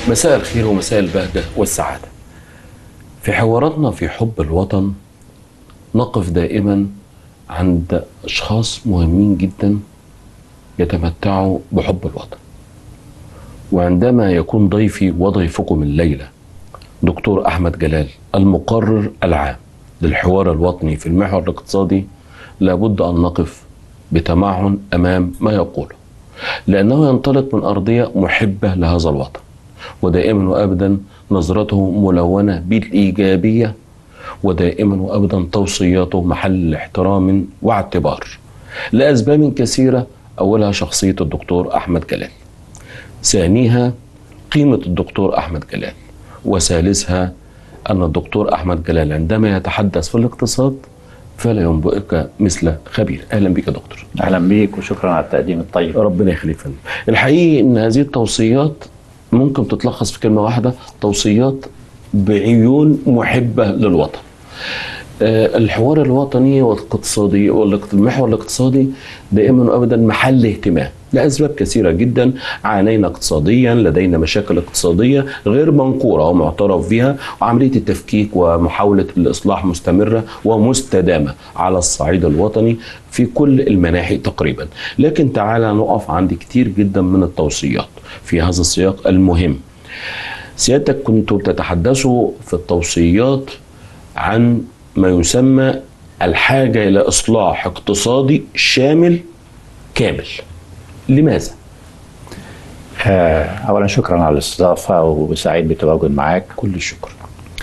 مساء الخير ومساء البهجة والسعادة في حواراتنا في حب الوطن نقف دائما عند أشخاص مهمين جدا يتمتعوا بحب الوطن وعندما يكون ضيفي وضيفكم الليلة دكتور أحمد جلال المقرر العام للحوار الوطني في المحور الاقتصادي لابد أن نقف بتمعن أمام ما يقوله لأنه ينطلق من أرضية محبة لهذا الوطن ودائما وأبدا نظرته ملونة بالإيجابية ودائما وأبدا توصياته محل احترام واعتبار لأسباب كثيرة أولها شخصية الدكتور أحمد جلال ثانيها قيمة الدكتور أحمد جلال وثالثها أن الدكتور أحمد جلال عندما يتحدث في الاقتصاد فلا ينبئك مثل خبير أهلا بك يا دكتور اهلا بيك وشكرا على التقديم الطيب ربنا يخليك فندم الحقيقي ان هذه التوصيات ممكن تتلخص في كلمه واحده توصيات بعيون محبه للوطن آه، الحوار الوطني والاقتصادي والمحور الاقتصادي دائما وابدا محل اهتمام لاسباب كثيره جدا عانينا اقتصاديا لدينا مشاكل اقتصاديه غير منقوره ومعترف بها وعمليه التفكيك ومحاوله الاصلاح مستمره ومستدامه على الصعيد الوطني في كل المناحي تقريبا لكن تعالى نقف عند كتير جدا من التوصيات في هذا السياق المهم سيادتك كنتوا تتحدثوا في التوصيات عن ما يسمى الحاجة إلى إصلاح اقتصادي شامل كامل لماذا؟ آه، اولا شكرا على الاستضافه وسعيد بتواجد معاك كل الشكر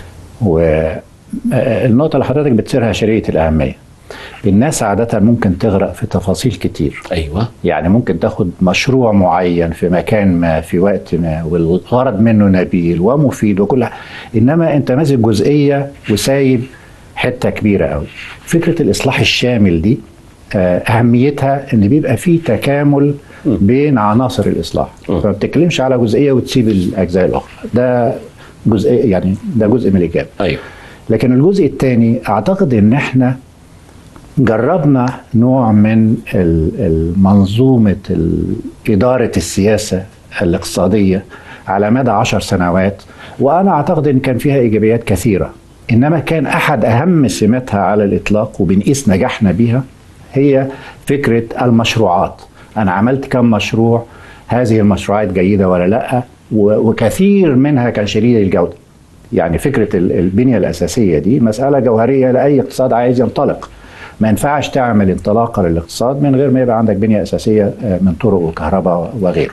والنقطه اللي حضرتك بتثيرها شريطه الاهميه الناس عاده ممكن تغرق في تفاصيل كتير أيوة يعني ممكن تاخد مشروع معين في مكان ما في وقت ما والغرض منه نبيل ومفيد وكل ح- انما انت ماسك جزئيه وسايب حته كبيره قوي فكره الاصلاح الشامل دي آه، اهميتها ان بيبقى فيه تكامل بين عناصر الاصلاح م. فما بتتكلمش على جزئيه وتسيب الاجزاء الاخرى ده جزء يعني ده جزء من الاجابه أيوة لكن الجزء الثاني اعتقد ان احنا جربنا نوع من ال- المنظومه ال- اداره السياسه الاقتصاديه على مدى عشر سنوات وانا اعتقد ان كان فيها ايجابيات كثيره انما كان احد اهم سماتها على الاطلاق وبنقيس نجاحنا بيها هي فكره المشروعات انا عملت كم مشروع هذه المشروعات جيده ولا لا و- وكثير منها كان شديد الجوده يعني فكره ال- البنيه الاساسيه دي مساله جوهريه لاي اقتصاد عايز ينطلق ما ينفعش تعمل انطلاقه للاقتصاد من غير ما يبقى عندك بنيه اساسيه آه، من طرق وكهرباء وغيره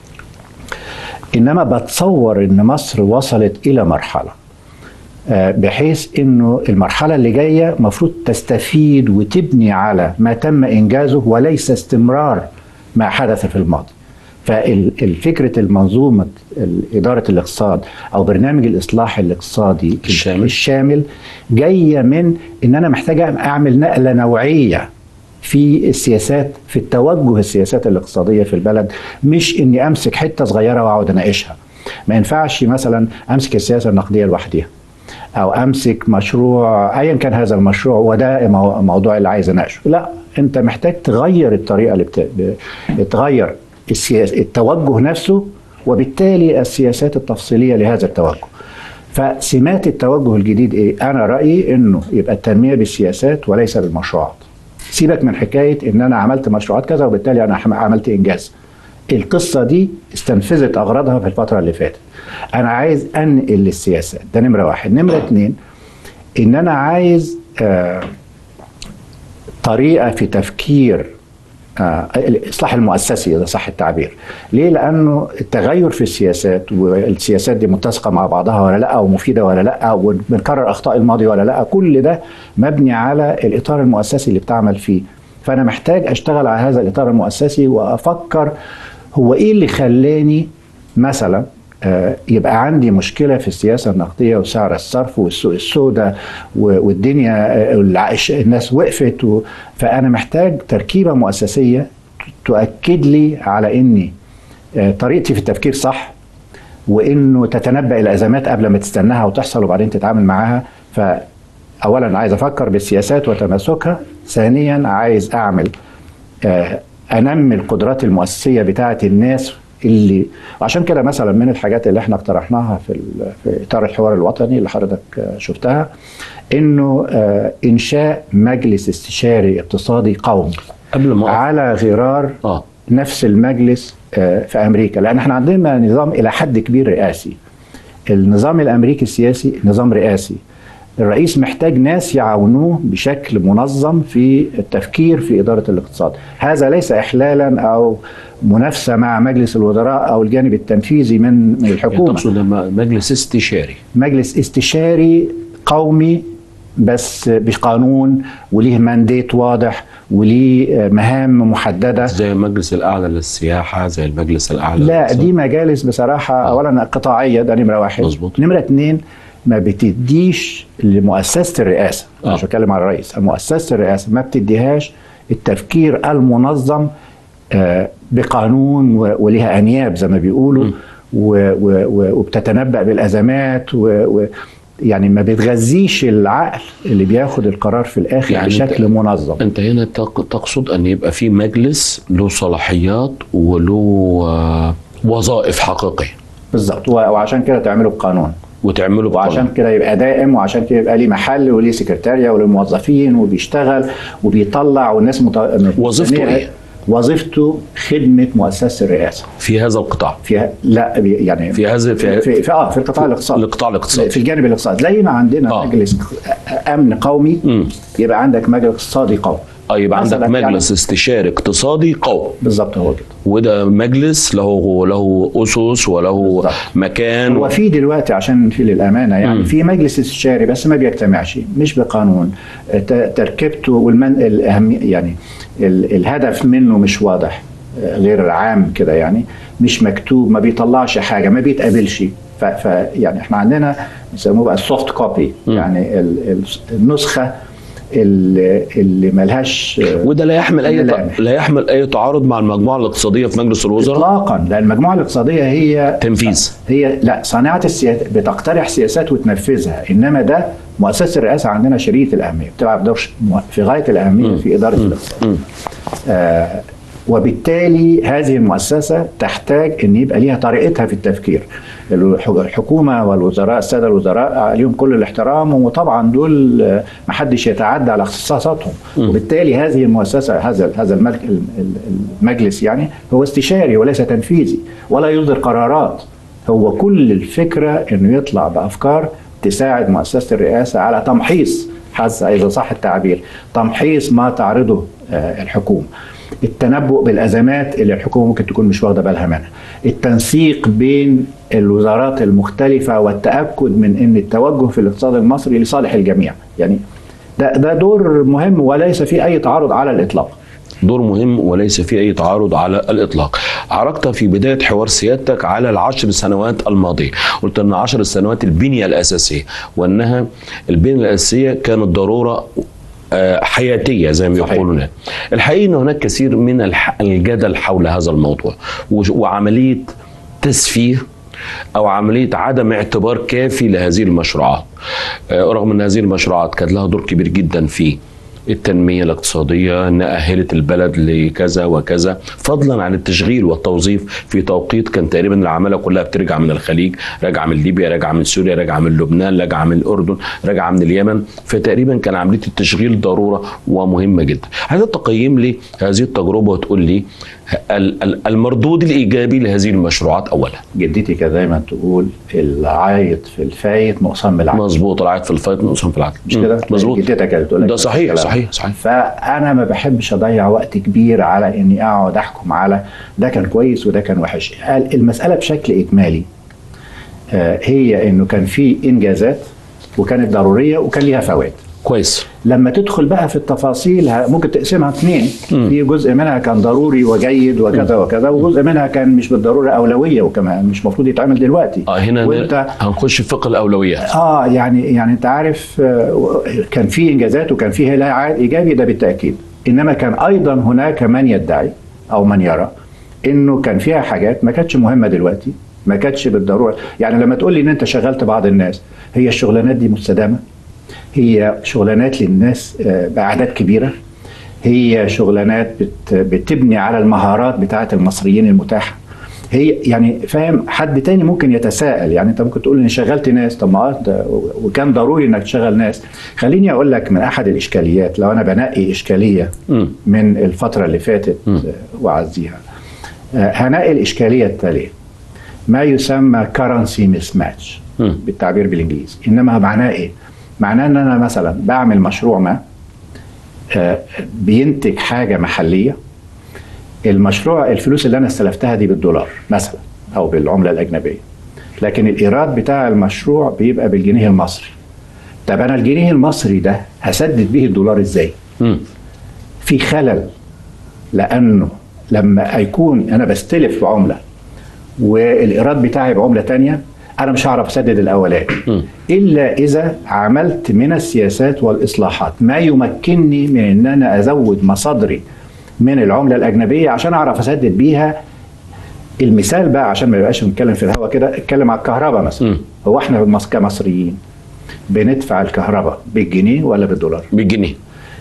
انما بتصور ان مصر وصلت الى مرحله آه، بحيث انه المرحله اللي جايه المفروض تستفيد وتبني على ما تم انجازه وليس استمرار ما حدث في الماضي فالفكرة المنظومة إدارة الاقتصاد أو برنامج الإصلاح الاقتصادي الشامل. الشامل جاية من إن أنا محتاج أعمل نقلة نوعية في السياسات في التوجه السياسات الاقتصادية في البلد مش إني أمسك حتة صغيرة وأقعد أناقشها ما ينفعش مثلا أمسك السياسة النقدية لوحدها او امسك مشروع ايا كان هذا المشروع وده مو- الموضوع اللي عايز اناقشه لا انت محتاج تغير الطريقه اللي بت... ب- تغير السياس... التوجه نفسه وبالتالي السياسات التفصيليه لهذا التوجه فسمات التوجه الجديد ايه انا رايي انه يبقى التنميه بالسياسات وليس بالمشروعات سيبك من حكايه ان انا عملت مشروعات كذا وبالتالي انا حم- عملت انجاز القصه دي استنفذت اغراضها في الفتره اللي فاتت انا عايز انقل للسياسات ده نمره واحد نمره اتنين ان انا عايز آه طريقه في تفكير آه الاصلاح المؤسسي اذا صح التعبير ليه لانه التغير في السياسات والسياسات دي متسقه مع بعضها ولا لا ومفيده ولا لا وبنكرر اخطاء الماضي ولا لا كل ده مبني على الاطار المؤسسي اللي بتعمل فيه فانا محتاج اشتغل على هذا الاطار المؤسسي وافكر هو ايه اللي خلاني مثلا آه، يبقى عندي مشكلة في السياسة النقدية وسعر الصرف والسوق السوداء و- والدنيا آه، العش- الناس وقفت و... فأنا محتاج تركيبة مؤسسية تؤكد لي على إني آه، طريقتي في التفكير صح وإنه تتنبأ الأزمات قبل ما تستناها وتحصل وبعدين تتعامل معاها فأولا عايز أفكر بالسياسات وتماسكها ثانيا عايز أعمل آه، انمي القدرات المؤسسيه بتاعه الناس اللي وعشان كده مثلا من الحاجات اللي احنا اقترحناها في, ال- في اطار الحوار الوطني اللي حضرتك آه، شفتها انه آه، انشاء مجلس استشاري اقتصادي قومي قبل ما أقف. على غرار اه نفس المجلس آه، في امريكا لان احنا عندنا نظام الى حد كبير رئاسي النظام الامريكي السياسي نظام رئاسي الرئيس محتاج ناس يعاونوه بشكل منظم في التفكير في اداره الاقتصاد هذا ليس احلالا او منافسه مع مجلس الوزراء او الجانب التنفيذي من من يعني الحكومه تقصد لما مجلس استشاري مجلس استشاري قومي بس بقانون وليه مانديت واضح وليه مهام محدده زي المجلس الاعلى للسياحه زي المجلس الاعلى لا للاقتصاد. دي مجالس بصراحة أولا قطاعية ده نمرة واحد مظبوط. نمرة اتنين ما بتديش لمؤسسة الرئاسة آه. مش بتكلم على الرئيس مؤسسة الرئاسة ما بتديهاش التفكير المنظم آه، بقانون و- ولها أنياب زي ما بيقولوا و- و- و- وبتتنبأ بالأزمات و و- يعني ما بتغذيش العقل اللي بياخد القرار في الآخر يعني يعني أنت- بشكل منظم انت هنا تق- تقصد ان يبقى في مجلس له صلاحيات وله آه، وظائف حقيقيه بالظبط و- وعشان كده تعملوا بقانون وتعمله وعشان بقانون كده يبقى دائم وعشان كده يبقى ليه محل وليه سكرتاريا وليه موظفين وبيشتغل وبيطلع والناس مت... وظيفته مستنية. إيه؟ وظيفته خدمة مؤسسة الرئاسة في هذا القطاع فيها لا بي- يعني في هذا في, في, في اه في القطاع الاقتصادي القطاع الاقتصادي في الجانب الاقتصادي زي ما عندنا آه. آه. مجلس امن قومي مم. يبقى عندك مجلس اقتصادي قومي اه يبقى عندك مثلاً يعني- مجلس استشاري اقتصادي قوي بالظبط هو كده وده مجلس له له اسس وله بالظبط. مكان هو في دلوقتي عشان في للامانه يعني مم. في مجلس استشاري بس ما بيجتمعش مش بقانون ت- تركيبته والمن الاهم يعني ال- الهدف منه مش واضح آه، غير عام كده يعني مش مكتوب ما بيطلعش حاجه ما بيتقابلش ف ف يعني احنا عندنا بيسموه بقى السوفت كوبي مم. يعني ال- ال- النسخه اللي, اللي ملهاش آه، وده لا يحمل اي لا. لا يحمل اي تعارض مع المجموعه الاقتصاديه في مجلس الوزراء اطلاقا لان المجموعه الاقتصاديه هي تنفيذ هي لا صانعه السياسات بتقترح سياسات وتنفذها انما ده مؤسسه الرئاسه عندنا شديده الاهميه بتلعب دور ش- في غايه الاهميه في اداره الاقتصاد مم. آه وبالتالي هذه المؤسسه تحتاج ان يبقى ليها طريقتها في التفكير الح- الحكومه والوزراء الساده الوزراء عليهم كل الاحترام وطبعا دول آه، محدش يتعدى على اختصاصاتهم وبالتالي هذه المؤسسه هذا هذا الملك المجلس يعني هو استشاري وليس تنفيذي ولا يصدر قرارات هو كل الفكره انه يطلع بافكار تساعد مؤسسه الرئاسه على تمحيص حز اذا صح التعبير تمحيص ما تعرضه آه، الحكومه التنبؤ بالازمات اللي الحكومه ممكن تكون مش واخده بالها منها التنسيق بين الوزارات المختلفه والتاكد من ان التوجه في الاقتصاد المصري لصالح الجميع يعني ده ده دور مهم وليس فيه اي تعارض على الاطلاق دور مهم وليس فيه اي تعارض على الاطلاق. عرضت في بدايه حوار سيادتك على العشر سنوات الماضيه، قلت ان عشر سنوات البنيه الاساسيه وانها البنيه الاساسيه كانت ضروره آه، حياتيه زي ما صحيح. يقولون الحقيقه ان هناك كثير من الح- الجدل حول هذا الموضوع وش- وعمليه تسفيه او عمليه عدم اعتبار كافي لهذه المشروعات آه، رغم ان هذه المشروعات كانت لها دور كبير جدا في التنمية الاقتصادية انها أهلت البلد لكذا وكذا فضلا عن التشغيل والتوظيف في توقيت كان تقريبا العمالة كلها بترجع من الخليج راجعة من ليبيا راجعة من سوريا راجعة من لبنان راجعة من الأردن راجعة من اليمن فتقريبا كان عملية التشغيل ضرورة ومهمة جدا عايز تقيم لي هذه التجربة وتقول لي ال- ال- المردود الإيجابي لهذه المشروعات أولا جدتي كانت دايما تقول العايط في الفايت نقصان بالعقل مظبوط العيد في الفايت نقصم في العدل مش كده؟ مظبوط جدتك كانت بتقول لك ده نفس صحيح الكلام. صحيح صحيح فانا ما بحبش اضيع وقت كبير على اني اقعد احكم على ده كان كويس وده كان وحش قال المساله بشكل اجمالي آه، هي انه كان في انجازات وكانت ضروريه وكان ليها فوائد كويس لما تدخل بقى في التفاصيل ه- ممكن تقسمها اثنين في جزء منها كان ضروري وجيد وكذا وكذا وجزء منها كان مش بالضروره اولويه وكمان مش المفروض يتعمل دلوقتي اه هنا وانت هنخش في فقه الأولويات اه يعني يعني انت عارف آه، كان في انجازات وكان فيه لها عائد ايجابي ده بالتاكيد انما كان ايضا هناك من يدعي او من يرى انه كان فيها حاجات ما كانتش مهمه دلوقتي ما كانتش بالضروره يعني لما تقول لي ان انت شغلت بعض الناس هي الشغلانات دي مستدامه هي شغلانات للناس آه، باعداد كبيره هي شغلانات بت بتبني على المهارات بتاعه المصريين المتاحه هي يعني فاهم حد تاني ممكن يتساءل يعني انت ممكن تقول اني شغلت ناس طب ما آه ده- وكان ضروري انك تشغل ناس خليني اقول لك من احد الاشكاليات لو انا بنقي اشكاليه مم. من الفتره اللي فاتت مم. آه، واعزيها آه، هنقي الاشكاليه التاليه ما يسمى currency mismatch مم. بالتعبير بالانجليزي انما معناه ايه معناه ان انا مثلا بعمل مشروع ما آه، بينتج حاجه محليه المشروع الفلوس اللي انا استلفتها دي بالدولار مثلا او بالعمله الاجنبيه لكن الايراد بتاع المشروع بيبقى بالجنيه المصري طب انا الجنيه المصري ده هسدد بيه الدولار ازاي مم. في خلل لانه لما يكون انا بستلف بعمله والايراد بتاعي بعمله تانية انا مش هعرف اسدد الاولاني مم. الا اذا عملت من السياسات والاصلاحات ما يمكنني من ان انا ازود مصادري من العمله الاجنبيه عشان اعرف اسدد بيها المثال بقى عشان ما يبقاش بنتكلم في الهوا كده اتكلم على الكهرباء مثلا مم. هو احنا بالمص- كمصريين بندفع الكهرباء بالجنيه ولا بالدولار بالجنيه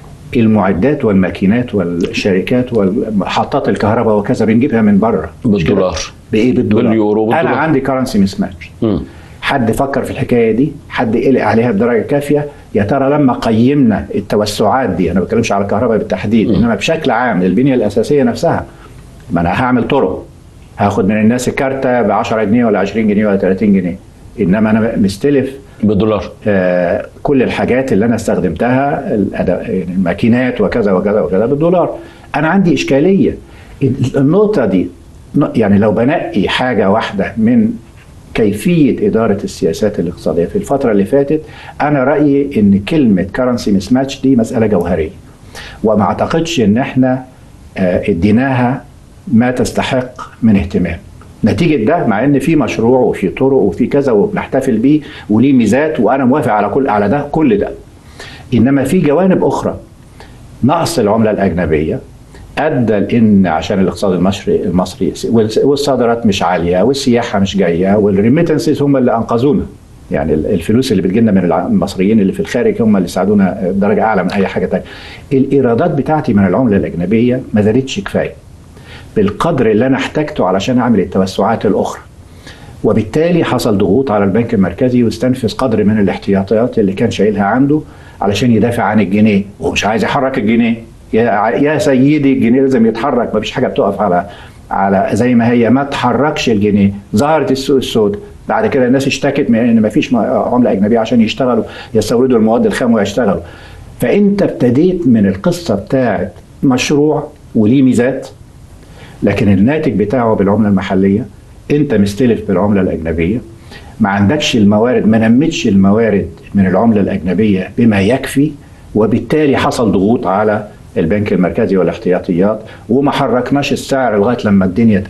المعدات والماكينات والشركات ومحطات الكهرباء وكذا بنجيبها من بره مش كده؟ بالدولار. بايه بالدولار باليورو، انا بالدولار. عندي كرنسي مس ماتش مم. حد فكر في الحكايه دي حد قلق عليها بدرجه كافيه يا ترى لما قيمنا التوسعات دي انا ما بتكلمش على الكهرباء بالتحديد م. انما بشكل عام البنيه الاساسيه نفسها ما انا هعمل طرق هاخد من الناس الكارته ب 10 جنيه ولا 20 جنيه ولا 30 جنيه انما انا مستلف بالدولار آه، كل الحاجات اللي انا استخدمتها الأداء- يعني الماكينات وكذا وكذا وكذا بالدولار انا عندي اشكاليه النقطه دي ن- يعني لو بنقي حاجه واحده من كيفيه اداره السياسات الاقتصاديه في الفتره اللي فاتت انا رايي ان كلمه كرنسي مس ماتش دي مساله جوهريه وما اعتقدش ان احنا آه، اديناها ما تستحق من اهتمام نتيجة ده مع ان في مشروع وفي طرق وفي كذا وبنحتفل بيه وليه ميزات وانا موافق على كل على ده كل ده انما في جوانب اخرى نقص العملة الاجنبية ادى لان عشان الاقتصاد المصري المصري والصادرات مش عاليه والسياحه مش جايه والريميتنسز هم اللي انقذونا يعني الفلوس اللي بتجيلنا من المصريين اللي في الخارج هم اللي ساعدونا درجه اعلى من اي حاجه تانية الايرادات بتاعتي من العمله الاجنبيه ما زادتش كفايه بالقدر اللي انا احتاجته علشان اعمل التوسعات الاخرى وبالتالي حصل ضغوط على البنك المركزي واستنفذ قدر من الاحتياطيات اللي كان شايلها عنده علشان يدافع عن الجنيه ومش عايز يحرك الجنيه يا يا سيدي الجنيه لازم يتحرك مفيش حاجه بتقف على على زي ما هي ما تحركش الجنيه ظهرت السوق السوداء بعد كده الناس اشتكت من ان مفيش عمله اجنبيه عشان يشتغلوا يستوردوا المواد الخام ويشتغلوا فانت ابتديت من القصه بتاعت مشروع وليه ميزات لكن الناتج بتاعه بالعمله المحليه انت مستلف بالعمله الاجنبيه ما عندكش الموارد ما نمتش الموارد من العمله الاجنبيه بما يكفي وبالتالي حصل ضغوط على البنك المركزي والاحتياطيات وما حركناش السعر لغايه لما الدنيا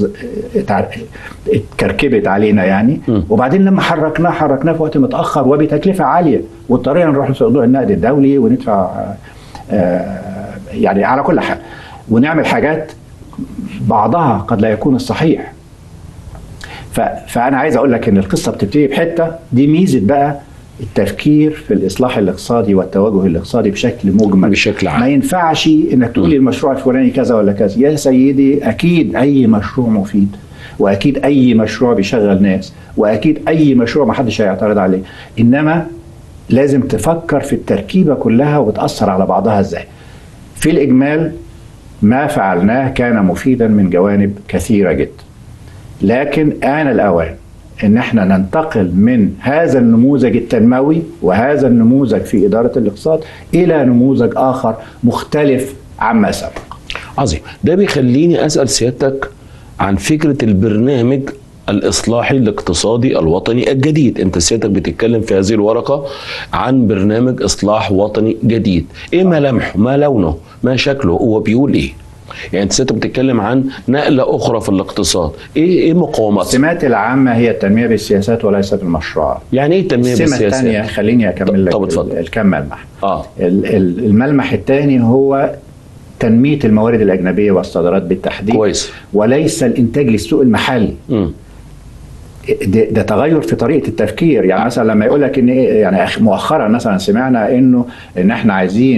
اتكركبت علينا يعني م. وبعدين لما حركناه حركناه في وقت متاخر وبتكلفه عاليه واضطرينا نروح لصندوق النقد الدولي وندفع آه يعني على كل حال ونعمل حاجات بعضها قد لا يكون الصحيح فانا عايز اقول لك ان القصه بتبتدي بحته دي ميزه بقى التفكير في الاصلاح الاقتصادي والتوجه الاقتصادي بشكل مجمل بشكل عام ما ينفعش انك تقول لي المشروع الفلاني كذا ولا كذا يا سيدي اكيد اي مشروع مفيد واكيد اي مشروع بيشغل ناس واكيد اي مشروع ما حدش هيعترض عليه انما لازم تفكر في التركيبه كلها وتاثر على بعضها ازاي في الاجمال ما فعلناه كان مفيدا من جوانب كثيره جدا لكن آن الأوان ان احنا ننتقل من هذا النموذج التنموي وهذا النموذج في اداره الاقتصاد الى نموذج اخر مختلف عما سبق. عظيم، ده بيخليني اسال سيادتك عن فكره البرنامج الاصلاحي الاقتصادي الوطني الجديد، انت سيادتك بتتكلم في هذه الورقه عن برنامج اصلاح وطني جديد، ايه ملامحه؟ ما لونه؟ ما شكله؟ هو بيقول ايه؟ يعني انت سيادتك بتتكلم عن نقله اخرى في الاقتصاد ايه ايه مقومات السمات العامه هي التنميه بالسياسات وليس بالمشروعات يعني ايه التنميه السمه بالسياسات الثانيه خليني اكمل لك طب اتفضل. الكم ملمح اه الملمح الثاني هو تنميه الموارد الاجنبيه والصادرات بالتحديد كويس وليس الانتاج للسوق المحلي م. ده, ده تغير في طريقه التفكير يعني مثلا لما يقول لك ان يعني مؤخرا مثلا سمعنا انه ان احنا عايزين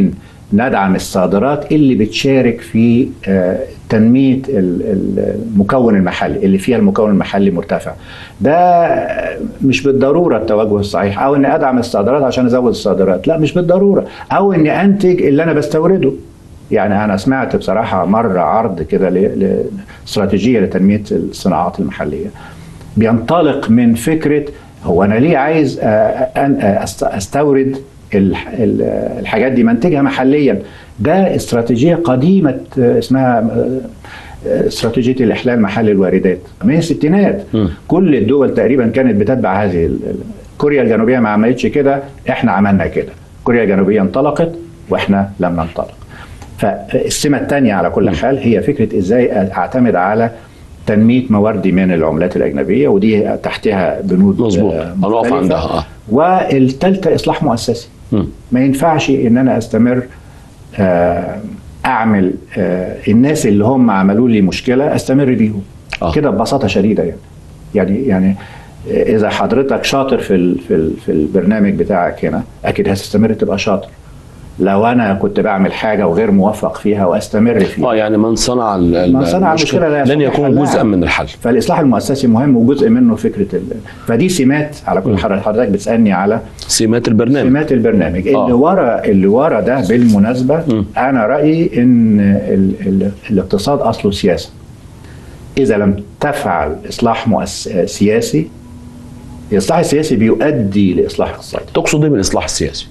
ندعم الصادرات اللي بتشارك في آه، تنميه ال- ال- المكون المحلي اللي فيها المكون المحلي مرتفع ده آه، مش بالضروره التوجه الصحيح او اني ادعم الصادرات عشان ازود الصادرات لا مش بالضروره او اني انتج اللي انا بستورده يعني انا سمعت بصراحه مره عرض كده ل- لاستراتيجيه لتنميه الصناعات المحليه بينطلق من فكره هو انا ليه عايز آه، أن- آه، أست- استورد الح- ال- آه، الحاجات دي منتجها محليا ده استراتيجيه قديمه آه، اسمها آه، آه، استراتيجيه الاحلال محل الواردات من الستينات مم. كل الدول تقريبا كانت بتتبع هذه ال- ال- كوريا الجنوبيه ما عملتش كده احنا عملنا كده كوريا الجنوبيه انطلقت واحنا لم ننطلق فالسمه الثانيه على كل حال هي فكره ازاي اعتمد على تنميه مواردي من العملات الاجنبيه ودي تحتها بنود مظبوط. آه، هنقف مختلفة. عندها، آه. والثالثه اصلاح مؤسسي مم. ما ينفعش ان انا استمر آه، اعمل آه، الناس اللي هم عملوا لي مشكله استمر بيهم آه. كده ببساطه شديده يعني يعني يعني اذا حضرتك شاطر في ال في ال في البرنامج بتاعك هنا اكيد هتستمر تبقى شاطر لو انا كنت بعمل حاجه وغير موفق فيها واستمر فيها اه يعني من صنع ال- ال- من صنع المشكلة لا لن يستطيع يكون حلها. جزءا من الحل فالاصلاح المؤسسي مهم وجزء منه فكره ال... فدي سمات على كل حال حضرتك بتسالني على سمات البرنامج سمات البرنامج آه. اللي ورا اللي ورا ده بالمناسبه مم. انا رايي ان ال... ال... الاقتصاد اصله سياسه اذا لم تفعل اصلاح مؤس... سياسي الاصلاح السياسي بيؤدي لاصلاح اقتصادي تقصد ايه بالاصلاح السياسي؟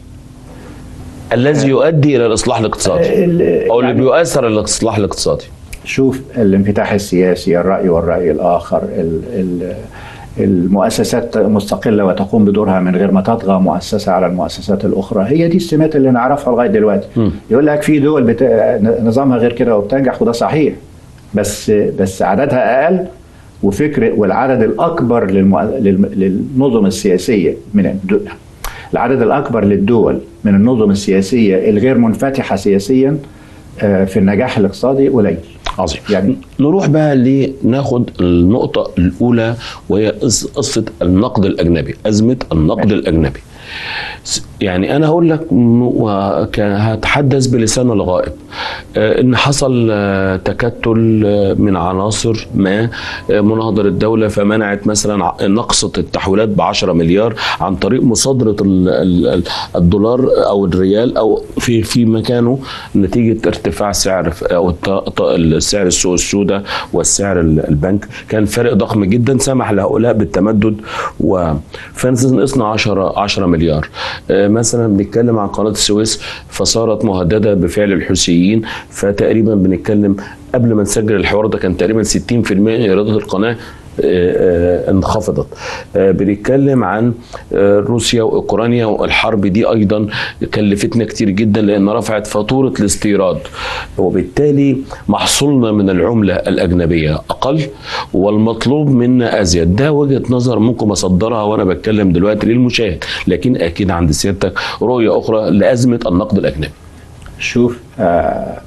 الذي يؤدي الى الاصلاح الاقتصادي ال- او اللي يعني بيؤثر على الاصلاح الاقتصادي شوف الانفتاح السياسي الرأي والرأي الآخر ال- ال- المؤسسات مستقلة وتقوم بدورها من غير ما تطغى مؤسسة على المؤسسات الأخرى هي دي السمات اللي نعرفها لغاية دلوقتي مم. يقول لك في دول بت... نظامها غير كده وبتنجح وده صحيح بس بس عددها أقل وفكر والعدد الأكبر للمؤ... للم- للنظم السياسية من الدول العدد الأكبر للدول من النظم السياسية الغير منفتحة سياسيا آه، في النجاح الاقتصادي قليل عظيم يعني نروح بقى لناخد النقطة الأولى وهي قص- قصة النقد الأجنبي أزمة النقد ماشي. الأجنبي س- يعني أنا هقول لك م- وك- هتحدث بلسان الغائب آه، إن حصل آه، تكتل آه، من عناصر ما آه، مناهضة الدولة فمنعت مثلا ع- نقصة التحويلات ب 10 مليار عن طريق مصادرة ال- ال- ال- الدولار أو الريال أو في في مكانه نتيجة ارتفاع سعر ف- أو الط- ط- السعر السوق السوداء والسعر ال- البنك كان فرق ضخم جدا سمح لهؤلاء بالتمدد و فنقصنا 10 10 مليار آه، مثلا بنتكلم عن قناه السويس فصارت مهدده بفعل الحوثيين فتقريبا بنتكلم قبل ما نسجل الحوار ده كان تقريبا 60% من ايرادات القناه آه، آه، انخفضت آه، بنتكلم عن آه، روسيا واوكرانيا والحرب دي ايضا كلفتنا كتير جدا لان رفعت فاتوره الاستيراد وبالتالي محصولنا من العمله الاجنبيه اقل والمطلوب منا ازيد ده وجهه نظر ممكن اصدرها وانا بتكلم دلوقتي للمشاهد لكن اكيد عند سيادتك رؤيه اخرى لازمه النقد الاجنبي شوف آه،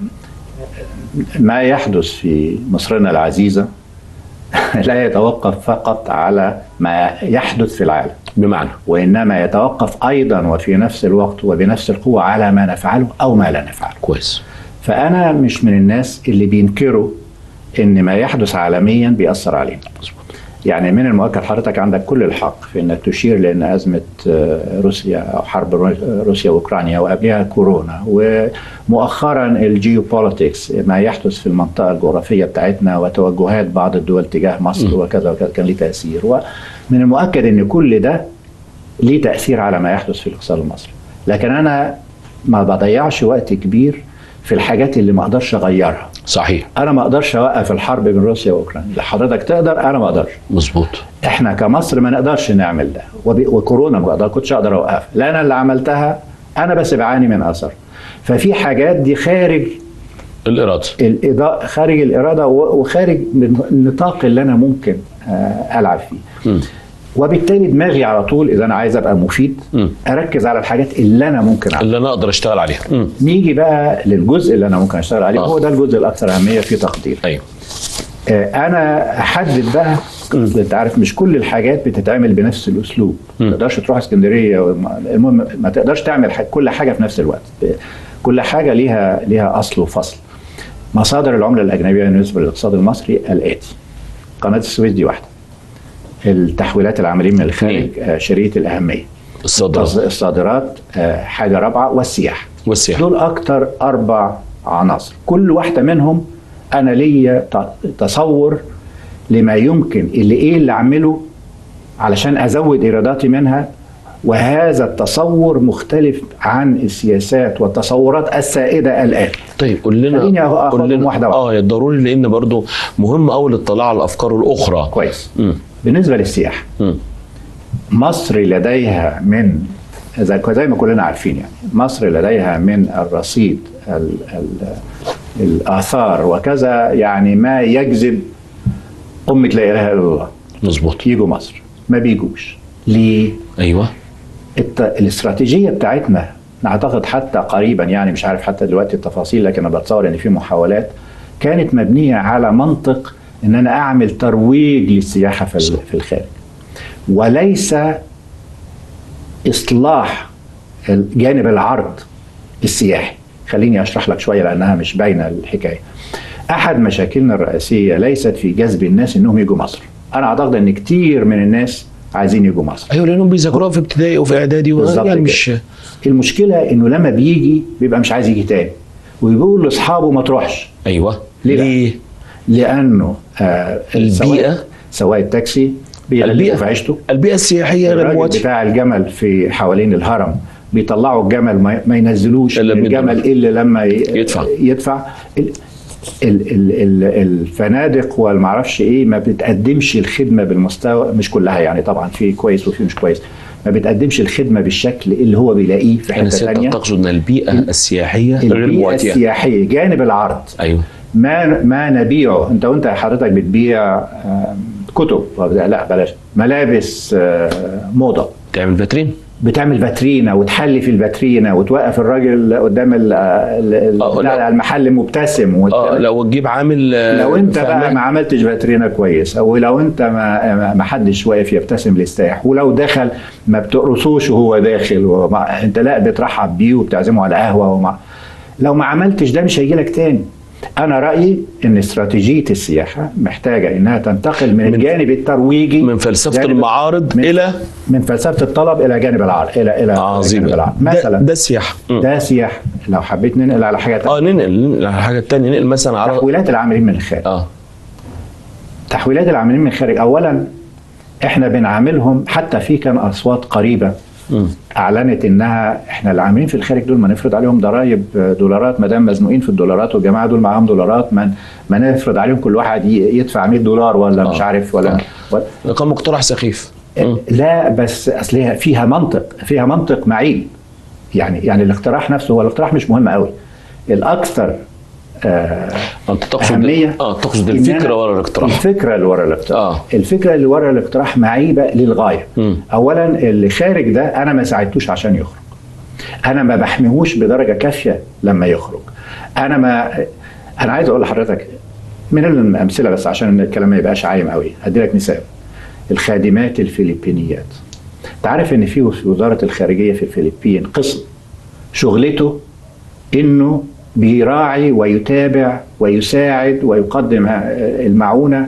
ما يحدث في مصرنا العزيزة لا يتوقف فقط على ما يحدث في العالم بمعنى وإنما يتوقف أيضا وفي نفس الوقت وبنفس القوة على ما نفعله أو ما لا نفعله كويس فأنا مش من الناس اللي بينكروا إن ما يحدث عالميا بيأثر علينا يعني من المؤكد حضرتك عندك كل الحق في انك تشير لان ازمه آه، روسيا او حرب رو- روسيا واوكرانيا وقبلها كورونا ومؤخرا الجيوبوليتكس ما يحدث في المنطقه الجغرافيه بتاعتنا وتوجهات بعض الدول تجاه مصر وكذا وكذا كان ليه تاثير ومن المؤكد ان كل ده ليه تاثير على ما يحدث في الاقتصاد المصري لكن انا ما بضيعش وقت كبير في الحاجات اللي ما اقدرش اغيرها صحيح انا ما اقدرش اوقف الحرب بين روسيا واوكرانيا لا حضرتك تقدر انا ما اقدرش مظبوط احنا كمصر ما نقدرش نعمل ده وب- وكورونا ما اقدر كنتش اقدر اوقفها لا انا اللي عملتها انا بس بعاني من اثر ففي حاجات دي خارج الاراده الإضاءة خارج الاراده و- وخارج من النطاق اللي انا ممكن آه، العب فيه مم. وبالتالي دماغي على طول اذا انا عايز ابقى مفيد مم. اركز على الحاجات اللي انا ممكن اعملها اللي انا اقدر اشتغل عليها مم. نيجي بقى للجزء اللي انا ممكن اشتغل عليه آه. هو ده الجزء الاكثر اهميه في تقديري ايوه آه، انا احدد بقى انت عارف مش كل الحاجات بتتعمل بنفس الاسلوب ما تقدرش تروح اسكندريه وما- المهم ما تقدرش تعمل ح- كل حاجه في نفس الوقت كل حاجه ليها ليها اصل وفصل مصادر العمله الاجنبيه بالنسبه للاقتصاد المصري الاتي قناه السويس دي واحده التحويلات العاملين من الخارج آه، شريط الاهميه الصادرات الصادرات آه، حاجه رابعه والسياحه والسياحه دول اكتر اربع عناصر كل واحده منهم انا ليا ت- تصور لما يمكن اللي ايه اللي اعمله علشان ازود ايراداتي منها وهذا التصور مختلف عن السياسات والتصورات السائده الان طيب قول لنا خليني آخدهم قول لنا واحدة واحدة. اه ضروري لان برضو مهم قوي الاطلاع على الافكار الاخرى كويس مم. بالنسبه للسياحه مم. مصر لديها من زي زي ما كلنا عارفين يعني مصر لديها من الرصيد ال ال الآثار وكذا يعني ما يجذب أمة لا إله إلا الله مظبوط يجوا مصر ما بيجوش ليه؟ ايوه الت... الاستراتيجية بتاعتنا نعتقد حتى قريبا يعني مش عارف حتى دلوقتي التفاصيل لكن انا بتصور ان في محاولات كانت مبنية على منطق ان انا اعمل ترويج للسياحة في, ال- في الخارج وليس اصلاح جانب العرض السياحي خليني اشرح لك شويه لانها مش باينه الحكايه احد مشاكلنا الرئيسيه ليست في جذب الناس انهم يجوا مصر انا اعتقد ان كتير من الناس عايزين يجوا مصر ايوه لانهم بيذاكروها في ابتدائي وفي اعدادي و- بالظبط يعني كده. مش المشكله انه لما بيجي بيبقى مش عايز يجي تاني ويقول لاصحابه ما تروحش ايوه ليه بقى؟ ليه؟ لانه آه البيئة؟ سواق- سواق التاكسي بيغلبه البيئة في عيشته البيئه السياحيه غير الراجل مواتيه بتاع الجمل في حوالين الهرم بيطلعوا الجمل ما ما ينزلوش إلا من بمية الجمل دولار. الا لما ي- يدفع. يدفع ال ال ال ال الفنادق والمعرفش ايه ما بتقدمش الخدمه بالمستوى مش كلها يعني طبعا في كويس وفي مش كويس ما بتقدمش الخدمه بالشكل اللي هو بيلاقيه في انا حته سيادتك ثانيه تقصد ان البيئه السياحيه غير البيئه مواتيه السياحيه جانب العرض ايوه ما ما نبيعه انت وانت حضرتك بتبيع آه، كتب لا بلاش ملابس آه، موضه تعمل فاترين بتعمل فاترينا وتحلي في الفاترينا وتوقف الراجل قدام ال- ال- آه، بتاع لا. المحل مبتسم وت... اه لو تجيب عامل آه، لو انت بقى فاهمان. ما عملتش فاترينا كويس او لو انت ما ما- ما حدش واقف يبتسم لاستاح ولو دخل ما بتقرصوش وهو داخل وما انت لا بترحب بيه وبتعزمه على قهوه وما لو ما عملتش ده مش هيجي لك تاني انا رايي ان استراتيجيه السياحه محتاجه انها تنتقل من, من- الجانب الترويجي من فلسفه جانب- المعارض من- الى من فلسفه الطلب الى جانب العرض الى الى عظيم جانب العرض ده, مثلا ده السياحه مم. ده سياحه لو حبيت ننقل على حاجه تانية اه ننقل ننقل على حاجه تانية ننقل مثلا على تحويلات العاملين من الخارج اه تحويلات العاملين من الخارج اولا احنا بنعاملهم حتى في كان اصوات قريبه مم. اعلنت انها احنا العاملين في الخارج دول ما نفرض عليهم ضرائب دولارات ما دام مزنوقين في الدولارات والجماعه دول معاهم دولارات ما ما نفرض عليهم كل واحد ي- يدفع 100 دولار ولا مش آه. عارف ولا, آه. ولا كان مقترح سخيف مم. لا بس اصلها فيها منطق فيها منطق معيب يعني يعني الاقتراح نفسه هو الاقتراح مش مهم قوي الاكثر آه انت تقصد أهمية اه تقصد إن الفكره أنا- ورا الاقتراح الفكره اللي ورا الاقتراح اه الفكره اللي ورا الاقتراح معيبه للغايه مم. اولا اللي خارج ده انا ما ساعدتوش عشان يخرج انا ما بحميهوش بدرجه كافيه لما يخرج انا ما انا عايز اقول لحضرتك من الامثله بس عشان الكلام ما يبقاش عايم قوي هدي لك مثال الخادمات الفلبينيات انت عارف ان في وزاره الخارجيه في الفلبين قسم شغلته انه بيراعي ويتابع ويساعد ويقدم المعونه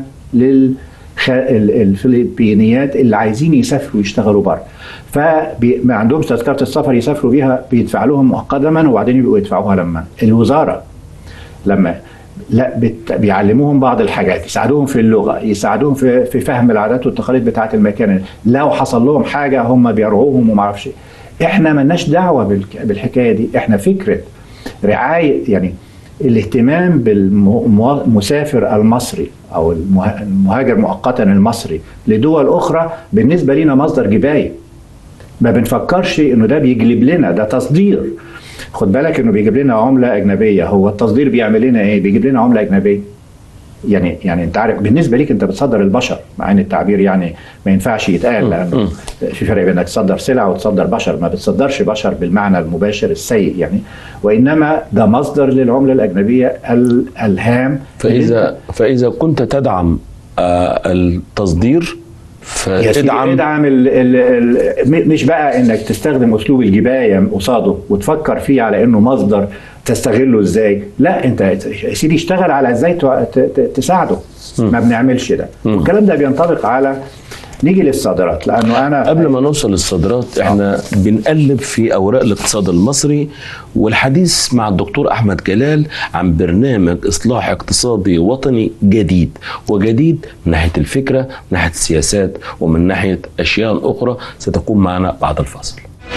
للفلبينيات اللي عايزين يسافروا يشتغلوا بره فما عندهمش تذكره السفر يسافروا بيها بيدفع لهم مقدما وبعدين يبقوا يدفعوها لما الوزاره لما لا بت... بيعلموهم بعض الحاجات يساعدوهم في اللغه يساعدوهم في, في فهم العادات والتقاليد بتاعه المكان لو حصل لهم حاجه هم بيرعوهم وما اعرفش احنا ملناش دعوه بالك... بالحكايه دي احنا فكره رعايه يعني الاهتمام بالمسافر المصري او المهاجر مؤقتا المصري لدول اخرى بالنسبه لنا مصدر جبايه ما بنفكرش انه ده بيجلب لنا ده تصدير خد بالك انه بيجيب لنا عمله اجنبيه هو التصدير بيعمل لنا ايه بيجيب لنا عمله اجنبيه يعني يعني انت عارف بالنسبه ليك انت بتصدر البشر مع ان التعبير يعني ما ينفعش يتقال لانه في فرق بين انك تصدر سلع وتصدر بشر ما بتصدرش بشر بالمعنى المباشر السيء يعني وانما ده مصدر للعمله الاجنبيه الهام فاذا فاذا كنت تدعم آه التصدير يا سيدي فادعم ادعم ال ال ال م- مش بقى انك تستخدم اسلوب الجبايه قصاده وتفكر فيه على انه مصدر تستغله ازاي لا انت يا سيدي اشتغل على ازاي تو- ت- ت- تساعده ما بنعملش ده الكلام ده بينطبق على نيجي للصادرات لانه انا قبل ما نوصل للصادرات احنا بنقلب في اوراق الاقتصاد المصري والحديث مع الدكتور احمد جلال عن برنامج اصلاح اقتصادي وطني جديد وجديد من ناحيه الفكره من ناحيه السياسات ومن ناحيه اشياء اخرى ستكون معنا بعد الفاصل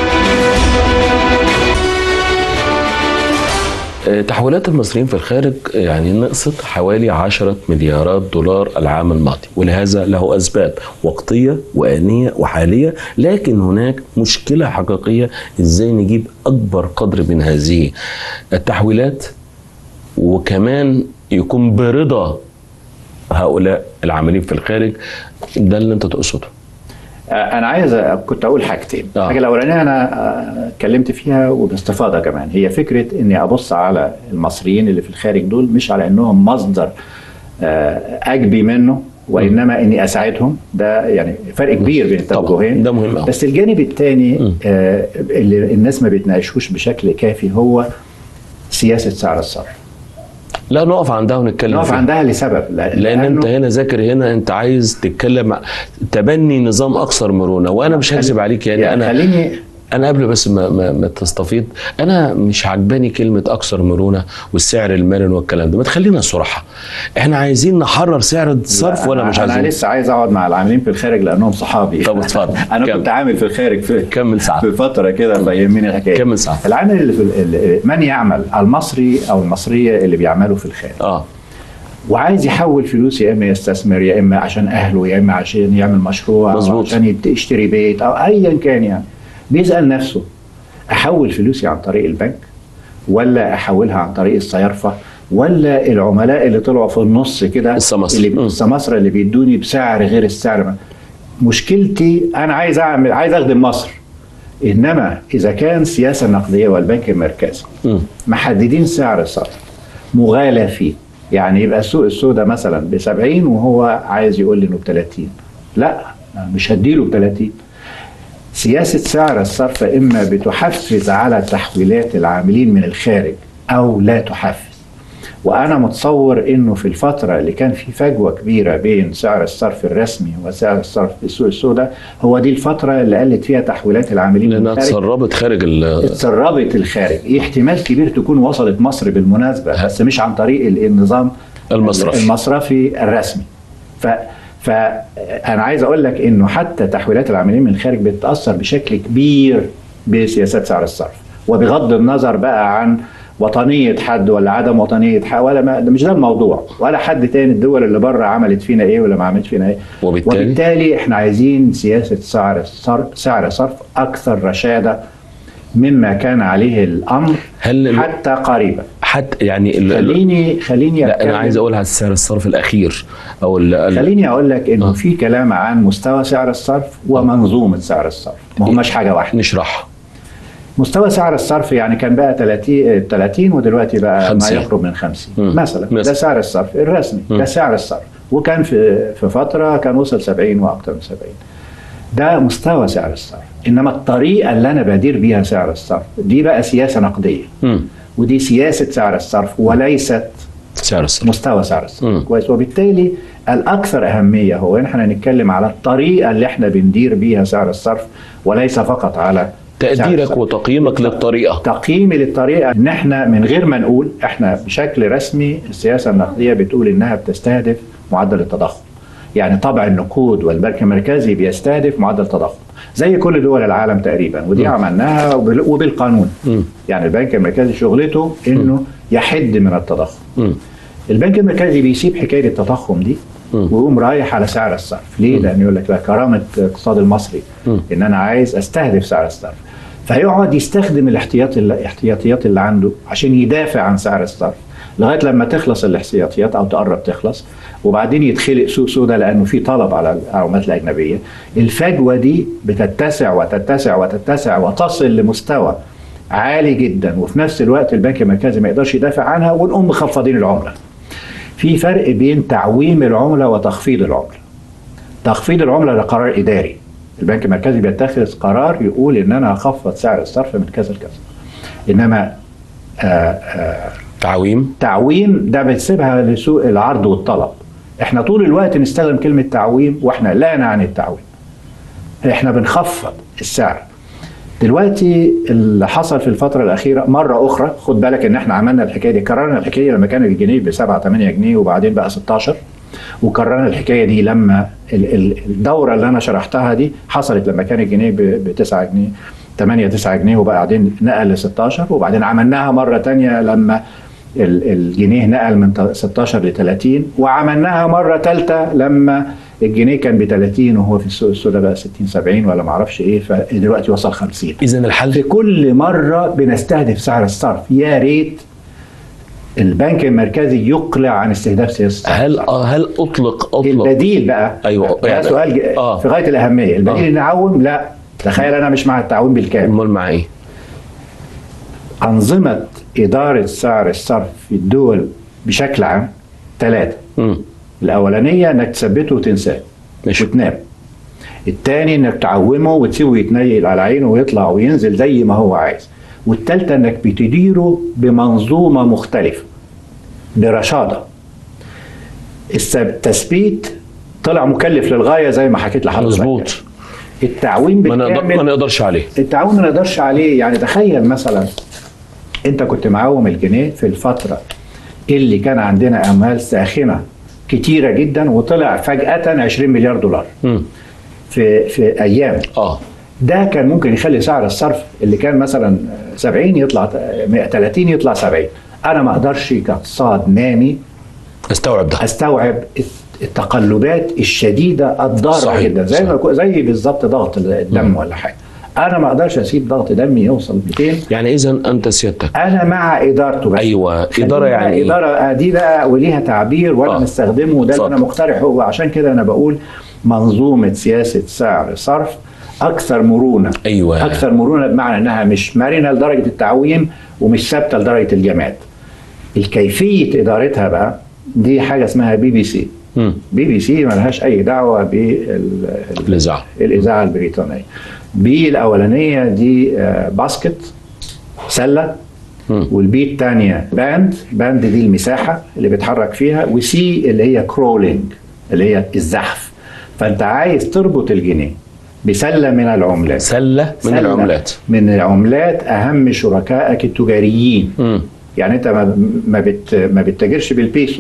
آه، تحويلات المصريين في الخارج يعني نقصت حوالي 10 مليارات دولار العام الماضي ولهذا له أسباب وقتية وآنية وحالية لكن هناك مشكلة حقيقية إزاي نجيب أكبر قدر من هذه التحويلات وكمان يكون برضا هؤلاء العاملين في الخارج ده اللي انت تقصده انا عايز أ- كنت اقول حاجتين آه. الحاجه الاولانيه انا آه، اتكلمت فيها وباستفاضه كمان هي فكره اني ابص على المصريين اللي في الخارج دول مش على انهم مصدر آه، اجبي منه وانما اني اساعدهم ده يعني فرق كبير بين طبعاً، التوجهين ده مهم أوي. بس الجانب الثاني اللي الناس ما بتناقشوش بشكل كافي هو سياسه سعر الصرف لا نقف عندها ونتكلم نقف فيها. عندها لسبب لان انت لأنه- هنا ذاكر هنا انت عايز تتكلم ع- تبني نظام اكثر مرونه وانا مش هكذب عليك يعني انا خليني انا قبل بس ما, ما, ما تستفيض انا مش عجباني كلمه اكثر مرونه والسعر المرن والكلام ده ما تخلينا صراحه احنا عايزين نحرر سعر الصرف لا، ولا أنا- مش انا عايزين لسه عايز اقعد مع العاملين في الخارج لانهم صحابي طب اتفضل. انا كمل. كنت عامل في الخارج في كمل ساعة. في فتره كده فيهمني الحكايه كمل ساعة. العامل اللي في ال- ال- من يعمل المصري او المصريه اللي بيعملوا في الخارج اه وعايز يحول فلوس يا اما يستثمر يا اما عشان اهله يا اما عشان يعمل مشروع او مظبوط. عشان يت- يشتري بيت او ايا كان يعني بيسال نفسه احول فلوسي عن طريق البنك ولا احولها عن طريق الصيارفه ولا العملاء اللي طلعوا في النص كده السماسرة. اللي مم. السماسره اللي بيدوني بسعر غير السعر مشكلتي انا عايز اعمل عايز اخدم مصر انما اذا كان سياسه نقديه والبنك المركزي مم. محددين سعر الصرف مغالى فيه يعني يبقى السوق السوداء مثلا ب 70 وهو عايز يقول لي انه ب 30 لا مش هديله ب 30 سياسة سعر الصرف إما بتحفز على تحويلات العاملين من الخارج أو لا تحفز وأنا متصور إنه في الفترة اللي كان في فجوة كبيرة بين سعر الصرف الرسمي وسعر الصرف في السوق السوداء هو دي الفترة اللي قلت فيها تحويلات العاملين من لانها الخارج اتسربت خارج ال اتسربت الخارج إيه احتمال كبير تكون وصلت مصر بالمناسبة بس مش عن طريق ال- النظام المصرفي. المصرفي الرسمي ف فأنا عايز أقول لك إنه حتى تحويلات العاملين من الخارج بتتأثر بشكل كبير بسياسات سعر الصرف وبغض النظر بقى عن وطنية حد ولا عدم وطنية حد ولا ما ده مش ده الموضوع ولا حد تاني الدول اللي بره عملت فينا ايه ولا ما عملت فينا ايه وبالتالي؟ وبالتالي احنا عايزين سياسة سعر الصرف سعر صرف أكثر رشادة مما كان عليه الأمر هل حتى قريبا حتى يعني ال- ال- خليني خليني لا انا أتكلم- عايز اقول على سعر الصرف الاخير او ال- ال- خليني اقول لك انه آه. في كلام عن مستوى سعر الصرف ومنظومه سعر الصرف ما هماش حاجه واحده نشرح مستوى سعر الصرف يعني كان بقى 30 30 ودلوقتي بقى ما 50. يقرب من 50 مم. مثلا مثلا. ده سعر الصرف الرسمي مم. ده سعر الصرف وكان في في فتره كان وصل 70 واكثر من 70 ده مستوى سعر الصرف انما الطريقه اللي انا بدير بيها سعر الصرف دي بقى سياسه نقديه مم. ودي سياسه سعر الصرف وليست سعر الصرف مستوى سعر الصرف مم. كويس وبالتالي الاكثر اهميه هو ان احنا نتكلم على الطريقه اللي احنا بندير بيها سعر الصرف وليس فقط على سعر تقديرك الصرف. وتقييمك للطريقه تقييمي للطريقه ان احنا من غير ما نقول احنا بشكل رسمي السياسه النقديه بتقول انها بتستهدف معدل التضخم يعني طبع النقود والبنك المركزي بيستهدف معدل التضخم زي كل دول العالم تقريبا ودي م. عملناها وبال- وبالقانون مم. يعني البنك المركزي شغلته انه يحد من التضخم مم. البنك المركزي بيسيب حكايه التضخم دي مم. ويقوم رايح على سعر الصرف ليه؟ لان يقول لك بقى كرامه الاقتصاد المصري مم. ان انا عايز استهدف سعر الصرف فيقعد يستخدم الاحتياط الاحتياطيات اللي عنده عشان يدافع عن سعر الصرف لغايه لما تخلص الاحتياطيات او تقرب تخلص وبعدين يتخلق سوق سودا لانه في طلب على العملات الاجنبيه الفجوه دي بتتسع وتتسع وتتسع وتصل لمستوى عالي جدا وفي نفس الوقت البنك المركزي ما يقدرش يدافع عنها ونقوم مخفضين العمله في فرق بين تعويم العمله وتخفيض العمله تخفيض العمله ده قرار اداري البنك المركزي بيتخذ قرار يقول ان انا هخفض سعر الصرف من كذا لكذا انما آه آه تعويم تعويم ده بتسيبها لسوق العرض والطلب احنا طول الوقت نستخدم كلمه تعويم واحنا لا نعني التعويم احنا بنخفض السعر دلوقتي اللي حصل في الفترة الأخيرة مرة أخرى خد بالك إن إحنا عملنا الحكاية دي كررنا الحكاية لما كان الجنيه ب 7 8 جنيه وبعدين بقى 16 وكررنا الحكاية دي لما ال- ال- الدورة اللي أنا شرحتها دي حصلت لما كان الجنيه ب 9 جنيه 8 9 جنيه وبعدين نقل ل 16 وبعدين عملناها مرة تانية لما ال- الجنيه نقل من ت- 16 ل 30 وعملناها مرة ثالثة لما الجنيه كان ب 30 وهو في السوق السوداء بقى 60 70 ولا ما اعرفش ايه فدلوقتي وصل 50 اذا في الحل كل مرة بنستهدف سعر الصرف يا ريت البنك المركزي يقلع عن استهداف سياسة الصرف. هل آه، هل اطلق اطلق البديل بقى أيوة، ده يعني- سؤال ج- آه. في غاية الأهمية البديل آه. إن نعوم لا تخيل أنا مش مع التعويم بالكامل امال مع ايه؟ أنظمة إدارة سعر الصرف في الدول بشكل عام ثلاثة مم. الأولانية إنك تثبته وتنساه ماشي وتنام التاني انك تعومه وتسيبه يتنيل على عينه ويطلع وينزل زي ما هو عايز والتالتة انك بتديره بمنظومة مختلفة برشادة الس- التثبيت طلع مكلف للغاية زي ما حكيت لحضرتك مظبوط التعويم ما نقدر ما بالكامل نقدرش عليه التعاون ما نقدرش عليه يعني تخيل مثلا انت كنت معوم الجنيه في الفترة اللي كان عندنا اموال ساخنة كتيرة جدا وطلع فجأة 20 مليار دولار مم. في في ايام اه ده كان ممكن يخلي سعر الصرف اللي كان مثلا 70 يطلع 30 يطلع 70 انا ما اقدرش كاقتصاد نامي استوعب ده استوعب التقلبات الشديده الضاره صحيح، جدا زي صحيح. ما كو- زي بالظبط ضغط الدم ولا حاجه انا ما اقدرش اسيب ضغط دمي يوصل 200 يعني اذا انت سيادتك انا مع ادارته بس ايوه خلينا اداره بقى يعني إيه؟ اداره آه، دي بقى وليها تعبير وانا آه. مستخدمه وده اللي اتفضل. انا مقترحه وعشان كده انا بقول منظومه سياسه سعر صرف اكثر مرونه ايوه اكثر مرونه بمعنى انها مش مرنه لدرجه التعويم ومش ثابته لدرجه الجماد الكيفيه ادارتها بقى دي حاجه اسمها بي بي سي مم. بي بي سي ملهاش اي دعوه بال الاذاعه الاذاعه البريطانيه بي الاولانيه دي آه، باسكت سله مم. والبي الثانيه باند باند دي المساحه اللي بيتحرك فيها وسي اللي هي كرولينج اللي هي الزحف فانت عايز تربط الجنيه بسله من العملات سله من سلة العملات من العملات اهم شركائك التجاريين مم. يعني انت ما ما بت ما بتتاجرش بالبيسو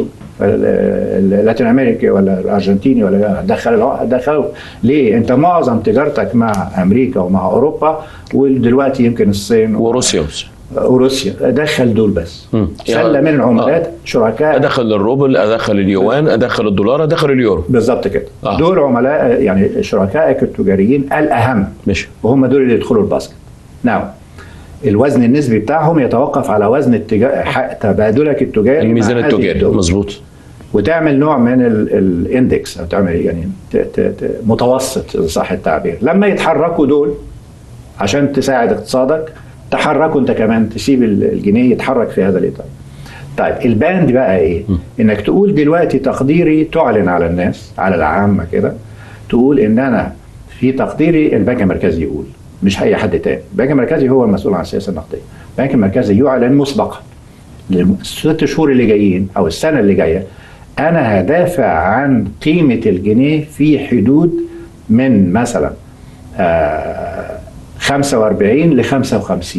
ال- اللاتين امريكي ولا الارجنتيني ولا دخل الع- دخل ليه؟ انت معظم تجارتك مع امريكا ومع اوروبا ودلوقتي يمكن الصين وروسيا وروسيا دخل دول بس مم. سله من العملات شركاء ادخل الروبل ادخل اليوان ادخل الدولار ادخل اليورو بالظبط كده آه. دول عملاء يعني شركائك التجاريين الاهم ماشي وهم دول اللي يدخلوا الباسكت نعم الوزن النسبي بتاعهم يتوقف على وزن التجا... ح- تبادلك التجاري مع الميزان هذه التجاري الدول. مظبوط وتعمل نوع من ال- الاندكس او تعمل يعني ت... ت... ت... متوسط إذا صح التعبير لما يتحركوا دول عشان تساعد اقتصادك تحركوا انت كمان تسيب ال- الجنيه يتحرك في هذا الاطار طيب الباند بقى ايه انك تقول دلوقتي تقديري تعلن على الناس على العامه كده تقول ان انا في تقديري البنك المركزي يقول مش اي حد تاني البنك المركزي هو المسؤول عن السياسه النقديه البنك المركزي يعلن مسبقا للست شهور اللي جايين او السنه اللي جايه انا هدافع عن قيمه الجنيه في حدود من مثلا آه 45 ل 55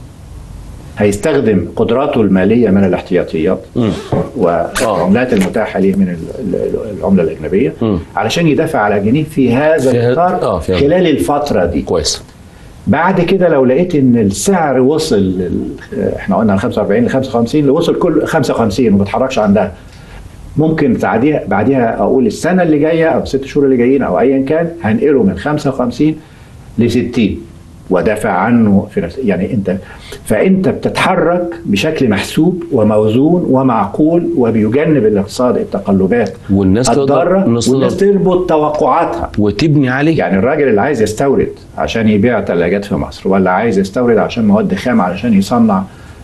هيستخدم قدراته الماليه من الاحتياطيات مم. والعملات المتاحه ليه من ال- ال- العمله الاجنبيه مم. علشان يدافع على جنيه في هذا في هذا- الاطار آه، في هذا. خلال الفتره دي كويس بعد كده لو لقيت ان السعر وصل لل- احنا قلنا من 45 ل 55 اللي وصل كل 55 وما بتحركش عندها ممكن بعديها بعديها اقول السنه اللي جايه او الست شهور اللي جايين او ايا كان هنقله من 55 ل 60 وادافع عنه في نفس يعني انت فانت بتتحرك بشكل محسوب وموزون ومعقول وبيجنب الاقتصاد التقلبات والناس تقدر الضاره الناس والناس تقدر تربط توقعاتها وتبني عليه يعني الراجل اللي عايز يستورد عشان يبيع ثلاجات في مصر ولا عايز يستورد عشان مواد خام علشان يصنع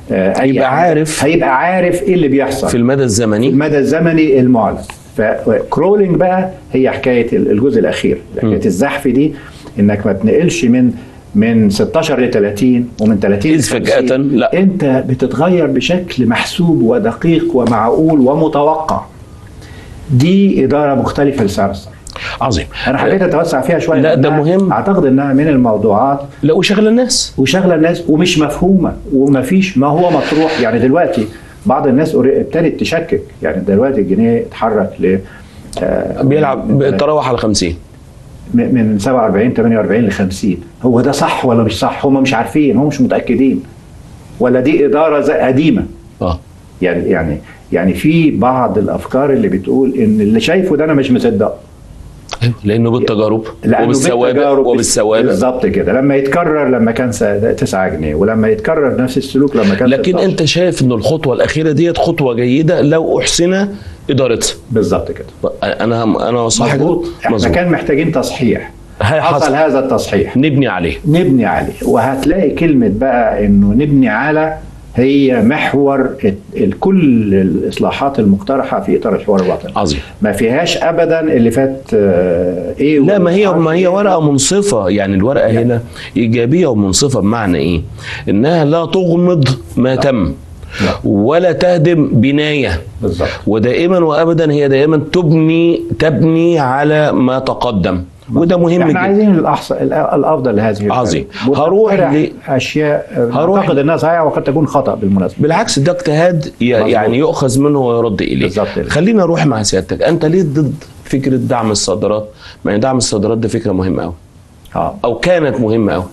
آه، أي يبقى حاجة. عارف. هيبقى عارف ايه اللي بيحصل في المدى الزمني المدى الزمني المعلن فكرولينج بقى هي حكايه الجزء الاخير حكايه الزحف دي انك ما تنقلش من من 16 ل 30 ومن 30 ل إذ فجأة 50. لا. انت بتتغير بشكل محسوب ودقيق ومعقول ومتوقع دي اداره مختلفه لسعر الصرف عظيم انا حبيت اتوسع فيها شويه لا، ده لأنها مهم. اعتقد انها من الموضوعات لا وشغل الناس وشغله الناس ومش مفهومه ومفيش ما هو مطروح يعني دلوقتي بعض الناس أوري- ابتدت تشكك يعني دلوقتي الجنيه اتحرك ل آه، بيلعب بيتراوح على 50 م- من 47 48 ل 50 هو ده صح ولا مش صح هم مش عارفين هم مش متاكدين ولا دي اداره زي- قديمه اه يعني يعني يعني في بعض الافكار اللي بتقول ان اللي شايفه ده انا مش مصدقه ايوه لانه بالتجارب لأنه وبالسوابق بالتجارب وبالسوابق بالظبط كده لما يتكرر لما كان 9 جنيه ولما يتكرر نفس السلوك لما كان لكن 16. انت شايف ان الخطوه الاخيره ديت خطوه جيده لو احسن ادارتها بالظبط كده انا انا صح كده؟ مظبوط احنا كان محتاجين تصحيح هي حصل حصل هذا التصحيح نبني عليه نبني عليه وهتلاقي كلمة بقى انه نبني على هي محور ال- ال- كل الاصلاحات المقترحة في اطار الحوار الوطني عظيم ما فيهاش ابدا اللي فات آه، ايه لا ما هي ومش ما هي عارف إيه. ورقه منصفه يعني الورقه هنا ايجابيه ومنصفه بمعنى ايه؟ انها لا تغمض ما تم لا. ولا تهدم بنايه بالظبط ودائما وابدا هي دائما تبني تبني على ما تقدم وده مهم احنا جدا عايزين الاحسن الافضل لهذه البلد. عظيم. هروح ونقترح ل- اشياء آه، هروح اعتقد انها صحيحه وقد تكون خطا بالمناسبه بالعكس ده اجتهاد ي- مظبوط. يعني يؤخذ منه ويرد اليه بالظبط كده. خلينا نروح مع سيادتك انت ليه ضد فكره دعم الصادرات مع ان دعم الصادرات ده فكره مهمه قوي اه او كانت مهمه قوي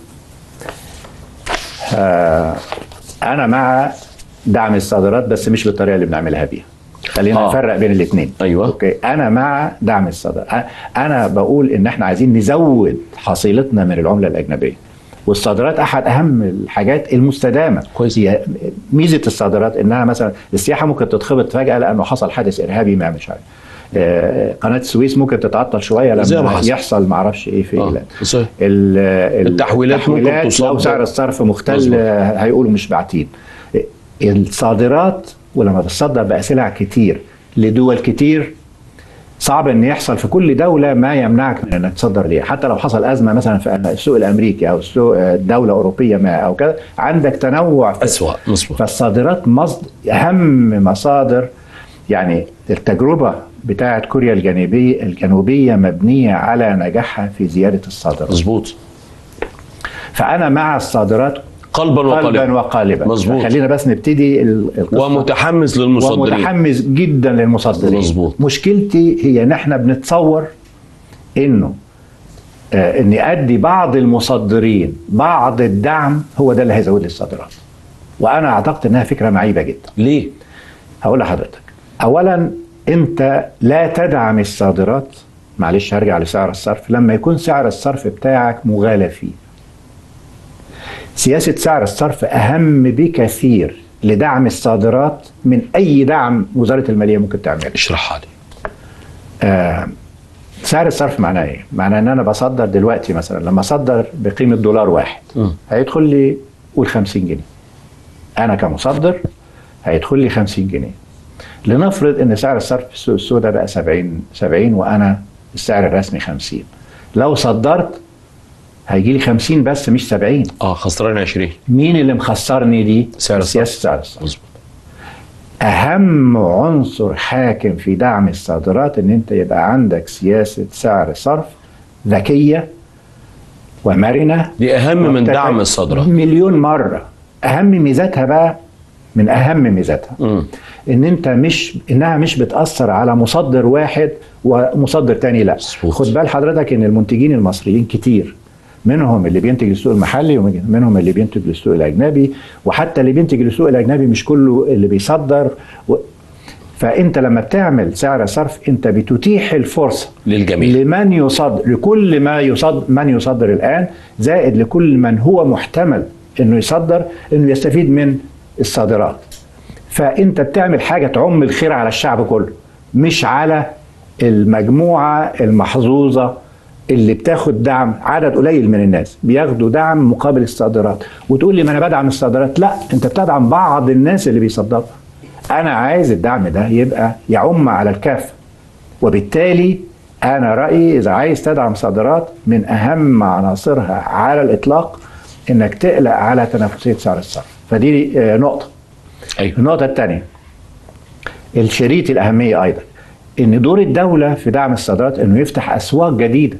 آه، انا مع دعم الصادرات بس مش بالطريقه اللي بنعملها بيها خلينا آه. نفرق بين الاثنين أيوة. اوكي انا مع دعم الصادرات أ- انا بقول ان احنا عايزين نزود حصيلتنا من العمله الاجنبيه والصادرات احد اهم الحاجات المستدامه كويس. هي ميزه الصادرات انها مثلا السياحه ممكن تتخبط فجاه لانه حصل حادث ارهابي ما مش عارف آه، قناه السويس ممكن تتعطل شويه زي ما لما حصل. يحصل ما اعرفش ايه في آه، ال- صحيح. ال- ال- التحويلات ممكن التحويلات تصدر. لو سعر الصرف مختل مظبوط. آه، هيقولوا مش باعتين الصادرات ولما بتصدر بقى سلع كتير لدول كتير صعب ان يحصل في كل دوله ما يمنعك من انك تصدر ليها حتى لو حصل ازمه مثلا في السوق الامريكي او السوق آه، دوله اوروبيه ما او كذا عندك تنوع في اسوأ مظبوط فالصادرات مصدر اهم مصادر يعني التجربه بتاعه كوريا الجنوبيه الجنوبيه مبنيه على نجاحها في زياده الصادرات مظبوط فانا مع الصادرات قلبا قلبا وقالبا وقالبا مظبوط. خلينا بس نبتدي ال- القصه ومتحمس للمصدرين ومتحمس جدا للمصدرين مظبوط. مشكلتي هي ان احنا بنتصور انه آه ان ادي بعض المصدرين بعض الدعم هو ده اللي هيزود لي الصادرات وانا اعتقد انها فكره معيبه جدا ليه؟ هقول لحضرتك اولا انت لا تدعم الصادرات معلش هرجع لسعر الصرف لما يكون سعر الصرف بتاعك مغالى فيه سياسة سعر الصرف أهم بكثير لدعم الصادرات من أي دعم وزارة المالية ممكن تعمله اشرحها لي آه سعر الصرف معناه ايه؟ معناه ان انا بصدر دلوقتي مثلا لما اصدر بقيمه دولار واحد مم. هيدخل لي قول 50 جنيه. انا كمصدر هيدخل لي 50 جنيه. لنفرض ان سعر الصرف في السوق السوداء بقى 70 70 وانا السعر الرسمي 50. لو صدرت هيجي لي 50 بس مش 70. اه خسران 20 مين اللي مخسرني دي؟ سعر الصرف. سياسه سعر الصرف. مظبوط اهم عنصر حاكم في دعم الصادرات ان انت يبقى عندك سياسه سعر صرف ذكيه ومرنه دي اهم من وبتت- دعم الصادرات مليون مره اهم ميزاتها بقى من اهم ميزاتها مم. ان انت مش انها مش بتاثر على مصدر واحد ومصدر تاني لا مظبوط. خد بال حضرتك ان المنتجين المصريين كتير منهم اللي بينتج للسوق المحلي ومنهم اللي بينتج للسوق الاجنبي وحتى اللي بينتج للسوق الاجنبي مش كله اللي بيصدر و... فانت لما بتعمل سعر صرف انت بتتيح الفرصه للجميع لمن يصدر لكل ما يصدر من يصدر الان زائد لكل من هو محتمل انه يصدر انه يستفيد من الصادرات فانت بتعمل حاجه تعم الخير على الشعب كله مش على المجموعه المحظوظه اللي بتاخد دعم عدد قليل من الناس بياخدوا دعم مقابل الصادرات وتقول لي ما انا بدعم الصادرات لا انت بتدعم بعض الناس اللي بيصدروا انا عايز الدعم ده يبقى يعم على الكافه وبالتالي انا رايي اذا عايز تدعم صادرات من اهم عناصرها على الاطلاق انك تقلق على تنافسيه سعر الصرف فدي آه، نقطه ايوه النقطه الثانيه الشريط الاهميه ايضا ان دور الدوله في دعم الصادرات انه يفتح اسواق جديده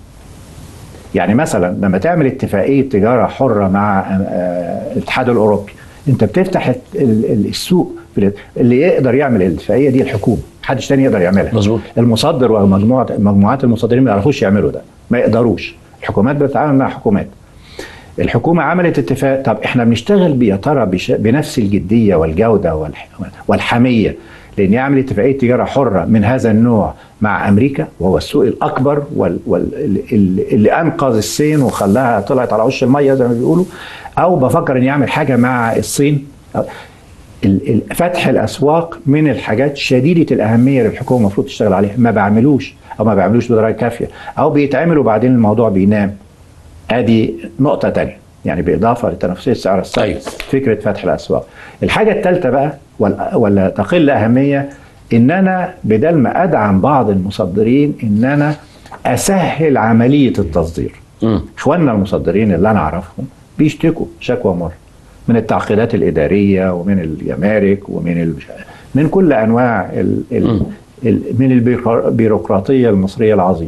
يعني مثلا لما تعمل اتفاقيه تجاره حره مع آه، الاتحاد الاوروبي انت بتفتح ال- ال- السوق في ال- اللي يقدر يعمل الاتفاقيه دي الحكومه محدش تاني يقدر يعملها مظبوط. المصدر ومجموعه مجموعات المصدرين ما يعرفوش يعملوا ده ما يقدروش الحكومات بتتعامل مع حكومات الحكومة عملت اتفاق طب احنا بنشتغل بي- يا ترى بش- بنفس الجدية والجودة والح- والحمية لأن يعمل اتفاقية تجارة حرة من هذا النوع مع أمريكا وهو السوق الأكبر وال وال ال- اللي أنقذ الصين وخلاها طلعت على وش المية زي ما بيقولوا أو بفكر إن يعمل حاجة مع الصين ال- ال- فتح الاسواق من الحاجات شديده الاهميه للحكومه المفروض تشتغل عليها ما بعملوش او ما بيعملوش بدرجه كافيه او بيتعمل وبعدين الموضوع بينام ادي نقطه تانية يعني بالاضافه لتنافسيه سعر الصرف أيوة. فكره فتح الاسواق الحاجه الثالثه بقى ولا, ولا تقل اهميه ان انا بدل ما ادعم بعض المصدرين ان انا اسهل عمليه التصدير مم. اخواننا المصدرين اللي انا اعرفهم بيشتكوا شكوى مر من التعقيدات الاداريه ومن الجمارك ومن ال... من كل انواع ال... ال... ال... من البيرو- البيروقراطيه المصريه العظيمه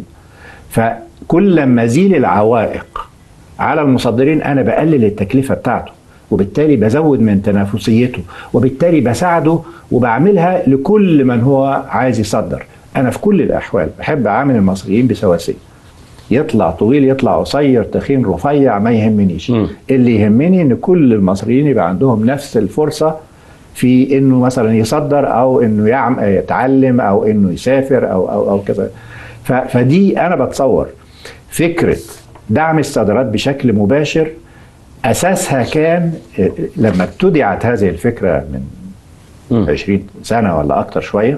فكل ما ازيل العوائق على المصدرين انا بقلل التكلفه بتاعته وبالتالي بزود من تنافسيته وبالتالي بساعده وبعملها لكل من هو عايز يصدر انا في كل الاحوال بحب اعامل المصريين بسواسيه يطلع طويل يطلع قصير تخين رفيع ما يهمنيش مم. اللي يهمني ان كل المصريين يبقى عندهم نفس الفرصه في انه مثلا يصدر او انه يعم يتعلم او انه يسافر او او او كذا ف- فدي انا بتصور فكره دعم الصادرات بشكل مباشر اساسها كان آه، لما ابتدعت هذه الفكره من مم. 20 سنه ولا اكتر شويه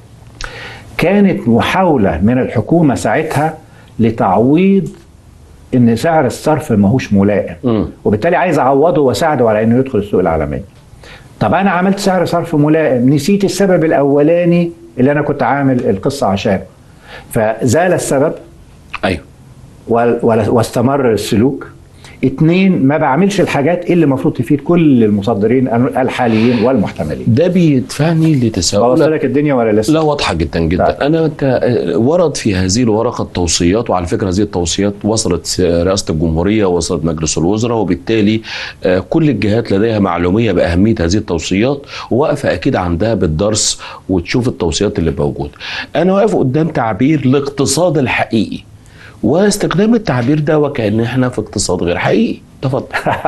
كانت محاوله من الحكومه ساعتها لتعويض ان سعر الصرف ماهوش ملائم مم. وبالتالي عايز اعوضه واساعده على انه يدخل السوق العالمي طب انا عملت سعر صرف ملائم نسيت السبب الاولاني اللي انا كنت عامل القصه عشانه فزال السبب ايوه وال- ولا- واستمر السلوك اتنين ما بعملش الحاجات اللي المفروض تفيد كل المصدرين الحاليين والمحتملين ده بيدفعني بوصل لتساؤلات لك الدنيا ولا لسه لا واضحه جدا جدا طيب. انا انت آه، ورد في هذه الورقه توصيات وعلى فكره هذه التوصيات وصلت رئاسه الجمهوريه وصلت مجلس الوزراء وبالتالي آه، كل الجهات لديها معلوميه باهميه هذه التوصيات وواقفه اكيد عندها بالدرس وتشوف التوصيات اللي موجوده انا واقف قدام تعبير الاقتصاد الحقيقي واستخدام التعبير ده وكأن احنا في اقتصاد غير حقيقي تفضل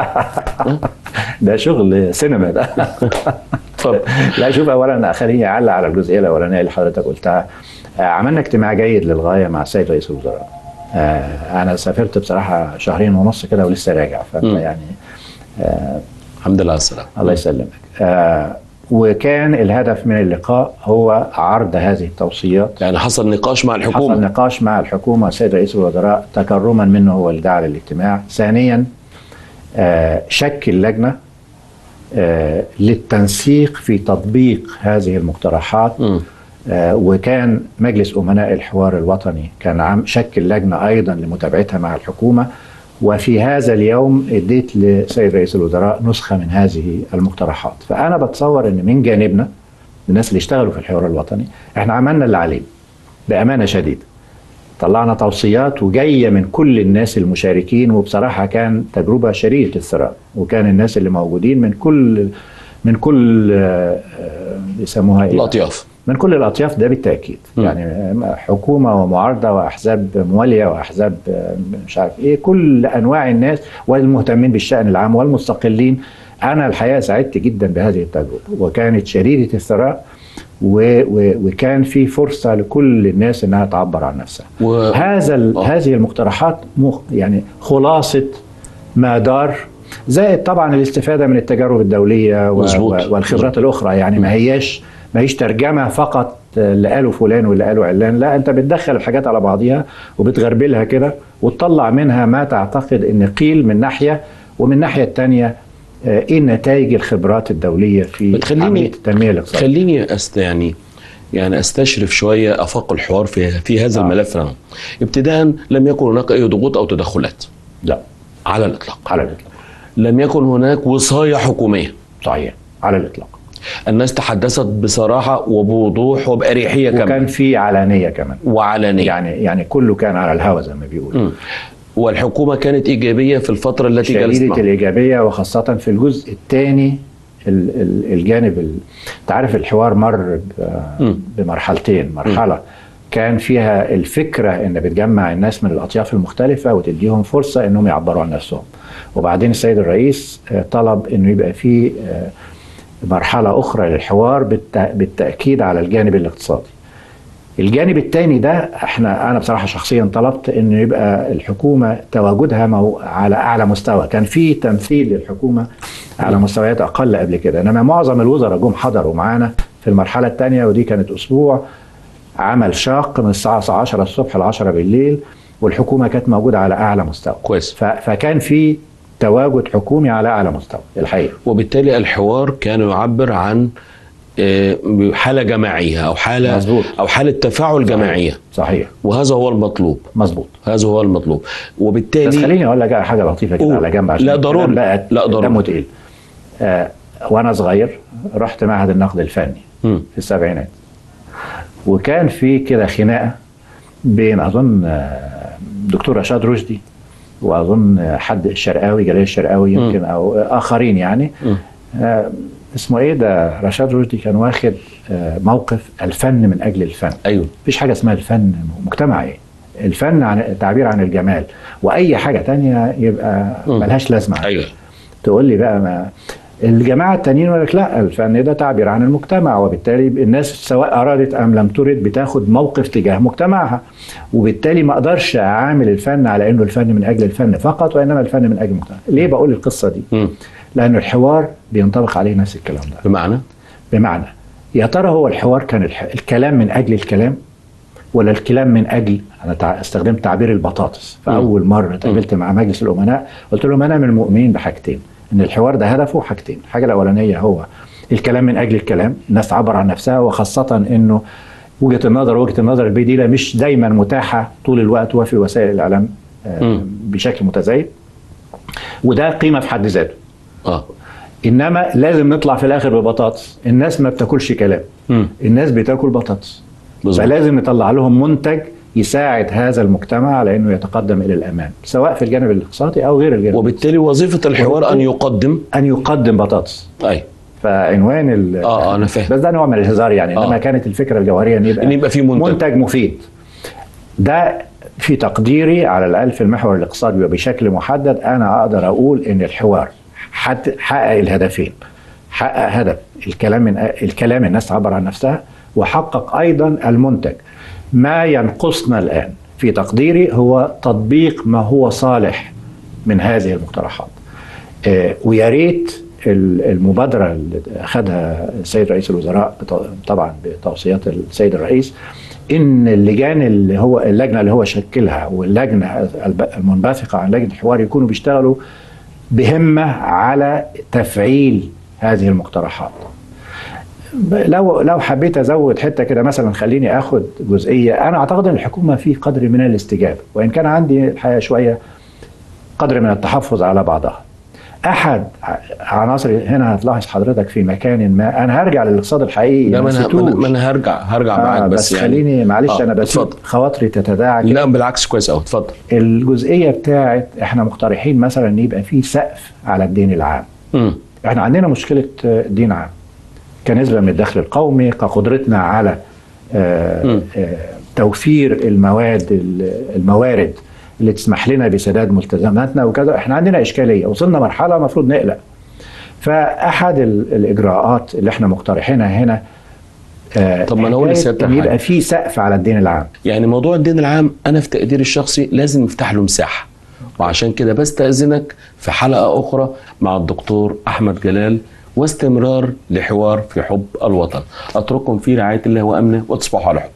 ده شغل سينما ده اتفضل لا شوف اولا خليني اعلق على الجزئيه الاولانيه اللي حضرتك قلتها آه، عملنا اجتماع جيد للغايه مع السيد رئيس الوزراء آه، انا سافرت بصراحه شهرين ونص كده ولسه راجع فانت مم. يعني الحمد لله على السلامه الله يسلمك آه، وكان الهدف من اللقاء هو عرض هذه التوصيات يعني حصل نقاش مع حصل الحكومه نقاش مع الحكومة السيد رئيس الوزراء تكرما منه هو اللي دعا للاجتماع ثانيا آه، شكل لجنة آه، للتنسيق في تطبيق هذه المقترحات مم. آه، وكان مجلس أمناء الحوار الوطني كان عم شكل لجنة أيضا لمتابعتها مع الحكومة وفي هذا اليوم اديت لسيد رئيس الوزراء نسخة من هذه المقترحات فأنا بتصور أن من جانبنا الناس اللي اشتغلوا في الحوار الوطني احنا عملنا اللي علينا بأمانة شديدة طلعنا توصيات وجاية من كل الناس المشاركين وبصراحة كان تجربة شديدة الثراء وكان الناس اللي موجودين من كل من كل آه، آه، يسموها ايه الاطياف من كل الاطياف ده بالتاكيد م. يعني حكومه ومعارضه واحزاب مواليه واحزاب آه، مش عارف ايه كل انواع الناس والمهتمين بالشان العام والمستقلين انا الحقيقه سعدت جدا بهذه التجربه وكانت شديده الثراء و و وكان في فرصه لكل الناس انها تعبر عن نفسها و... هذا ال- آه. هذه المقترحات مخ يعني خلاصه ما دار زائد طبعا الاستفاده من التجارب الدوليه و- مظبوط. و- والخبرات الاخرى يعني ما هياش ما هيش ترجمه فقط اللي قاله فلان واللي قاله علان لا انت بتدخل الحاجات على بعضيها وبتغربلها كده وتطلع منها ما تعتقد ان قيل من ناحيه ومن الناحيه الثانيه ايه نتائج الخبرات الدوليه في بتخليني- عمليه التنميه الاقتصاديه خليني أست يعني يعني استشرف شويه افاق الحوار في في هذا آه. الملف نعم. ابتداء لم يكن هناك اي ضغوط او تدخلات لا على الاطلاق على الاطلاق لم يكن هناك وصايه حكوميه صحيح على الاطلاق الناس تحدثت بصراحه وبوضوح وباريحيه كمان وكان في علانيه كمان وعلانيه يعني يعني كله كان على الهوا زي ما بيقولوا مم. والحكومه كانت ايجابيه في الفتره التي جلست شديدة معها الإيجابية وخاصة في الجزء الثاني الجانب ال- انت عارف الحوار مر ب- مم. بمرحلتين مرحلة كان فيها الفكرة ان بتجمع الناس من الأطياف المختلفة وتديهم فرصة انهم يعبروا عن نفسهم وبعدين السيد الرئيس آه، طلب انه يبقى في آه، مرحلة أخرى للحوار بالت- بالتأكيد على الجانب الاقتصادي الجانب الثاني ده احنا انا بصراحه شخصيا طلبت انه يبقى الحكومه تواجدها مو على اعلى مستوى كان في تمثيل للحكومه على مستويات اقل قبل كده انما معظم الوزراء جم حضروا معانا في المرحله الثانيه ودي كانت اسبوع عمل شاق من الساعه 10 الصبح ل 10 بالليل والحكومه كانت موجوده على اعلى مستوى كويس ف- فكان في تواجد حكومي على اعلى مستوى الحقيقه وبالتالي الحوار كان يعبر عن آه، حاله جماعيه او حاله مظبوط. او حاله تفاعل جماعيه صحيح وهذا هو المطلوب مظبوط هذا هو المطلوب بس وبالتالي خليني اقول لك على حاجه لطيفه كده قول. على جنب عشان لا الكلام ضروري. بقى لا ضروري. دمه تقيل آه وانا صغير رحت معهد النقد الفني مم. في السبعينات وكان في كده خناقه بين اظن آه، دكتور رشاد رشدي واظن آه، حد الشرقاوي جلال الشرقاوي يمكن او اخرين يعني مم. آه اسمه ايه ده رشاد رشدي كان واخد آه موقف الفن من اجل الفن ايوه مفيش حاجه اسمها الفن مجتمعي الفن عن التعبير عن الجمال واي حاجه تانية يبقى مم. ملهاش لازمه ايوه تقول لي بقى ما الجماعه التانيين يقول لك لا الفن ده تعبير عن المجتمع وبالتالي الناس سواء ارادت ام لم ترد بتاخد موقف تجاه مجتمعها وبالتالي ما اقدرش اعامل الفن على انه الفن من اجل الفن فقط وانما الفن من اجل المجتمع ليه بقول القصه دي مم. لان الحوار بينطبق عليه نفس الكلام ده بمعنى بمعنى يا ترى هو الحوار كان الح... الكلام من اجل الكلام ولا الكلام من اجل انا تع... استخدمت تعبير البطاطس فاول مره اتقابلت مع مجلس الامناء قلت لهم انا من المؤمنين بحاجتين ان الحوار ده هدفه حاجتين الحاجه الاولانيه هو الكلام من اجل الكلام الناس تعبر عن نفسها وخاصه انه وجهه النظر وجهه النظر البديله مش دايما متاحه طول الوقت وفي وسائل الاعلام آه، مم. بشكل متزايد وده قيمه في حد ذاته اه انما لازم نطلع في الاخر ببطاطس الناس ما بتاكلش كلام مم. الناس بتاكل بطاطس بالظبط فلازم نطلع لهم منتج يساعد هذا المجتمع على انه يتقدم الى الامام سواء في الجانب الاقتصادي او غير الجانب وبالتالي وظيفه الحوار ان يقدم ان يقدم بطاطس اي فعنوان ال اه آه، انا فاهم بس ده نوع من الهزار يعني انما آه. كانت الفكره الجوهريه ان يبقى ان يبقى في منتج منتج مفيد ده في تقديري على الاقل في المحور الاقتصادي وبشكل محدد انا اقدر اقول ان الحوار حت- حقق الهدفين حقق هدف الكلام من الكلام الناس تعبر عن نفسها وحقق ايضا المنتج ما ينقصنا الان في تقديري هو تطبيق ما هو صالح من هذه المقترحات آه، ويا ريت ال- المبادره اللي اخذها السيد رئيس الوزراء بط- طبعا بتوصيات السيد الرئيس ان اللجان اللي هو اللجنه اللي هو شكلها واللجنه الب- المنبثقه عن لجنه الحوار يكونوا بيشتغلوا بهمه على تفعيل هذه المقترحات. ب- لو لو حبيت ازود حته كده مثلا خليني اخد جزئيه انا اعتقد ان الحكومه في قدر من الاستجابه وان كان عندي الحقيقه شويه قدر من التحفظ على بعضها. احد ع- عناصر هنا هتلاحظ حضرتك في مكان ما انا هرجع للاقتصاد الحقيقي لا ما ما انا نسيتوش. ما أنا- ما انا هرجع هرجع معاك آه بس, بس, يعني خليني معلش آه، انا بسيب اتفضل. خواطري تتداعى كده. لا بالعكس كويس قوي اتفضل الجزئيه بتاعت احنا مقترحين مثلا ان يبقى في سقف على الدين العام مم. احنا عندنا مشكله آه، دين عام كنسبه من الدخل القومي كقدرتنا على آه، مم. آه، توفير المواد ال- الموارد اللي تسمح لنا بسداد ملتزماتنا وكذا احنا عندنا اشكاليه وصلنا مرحله المفروض نقلق فاحد ال- الاجراءات اللي احنا مقترحينها هنا آه، طب ما أنا أقول حكاية لسيادتك ان يبقى حاجة. في سقف على الدين العام يعني موضوع الدين العام انا في تقديري الشخصي لازم نفتح له مساحه وعشان كده بستاذنك في حلقه اخرى مع الدكتور احمد جلال واستمرار لحوار في حب الوطن أترككم في رعاية الله وأمنه وتصبحوا على حب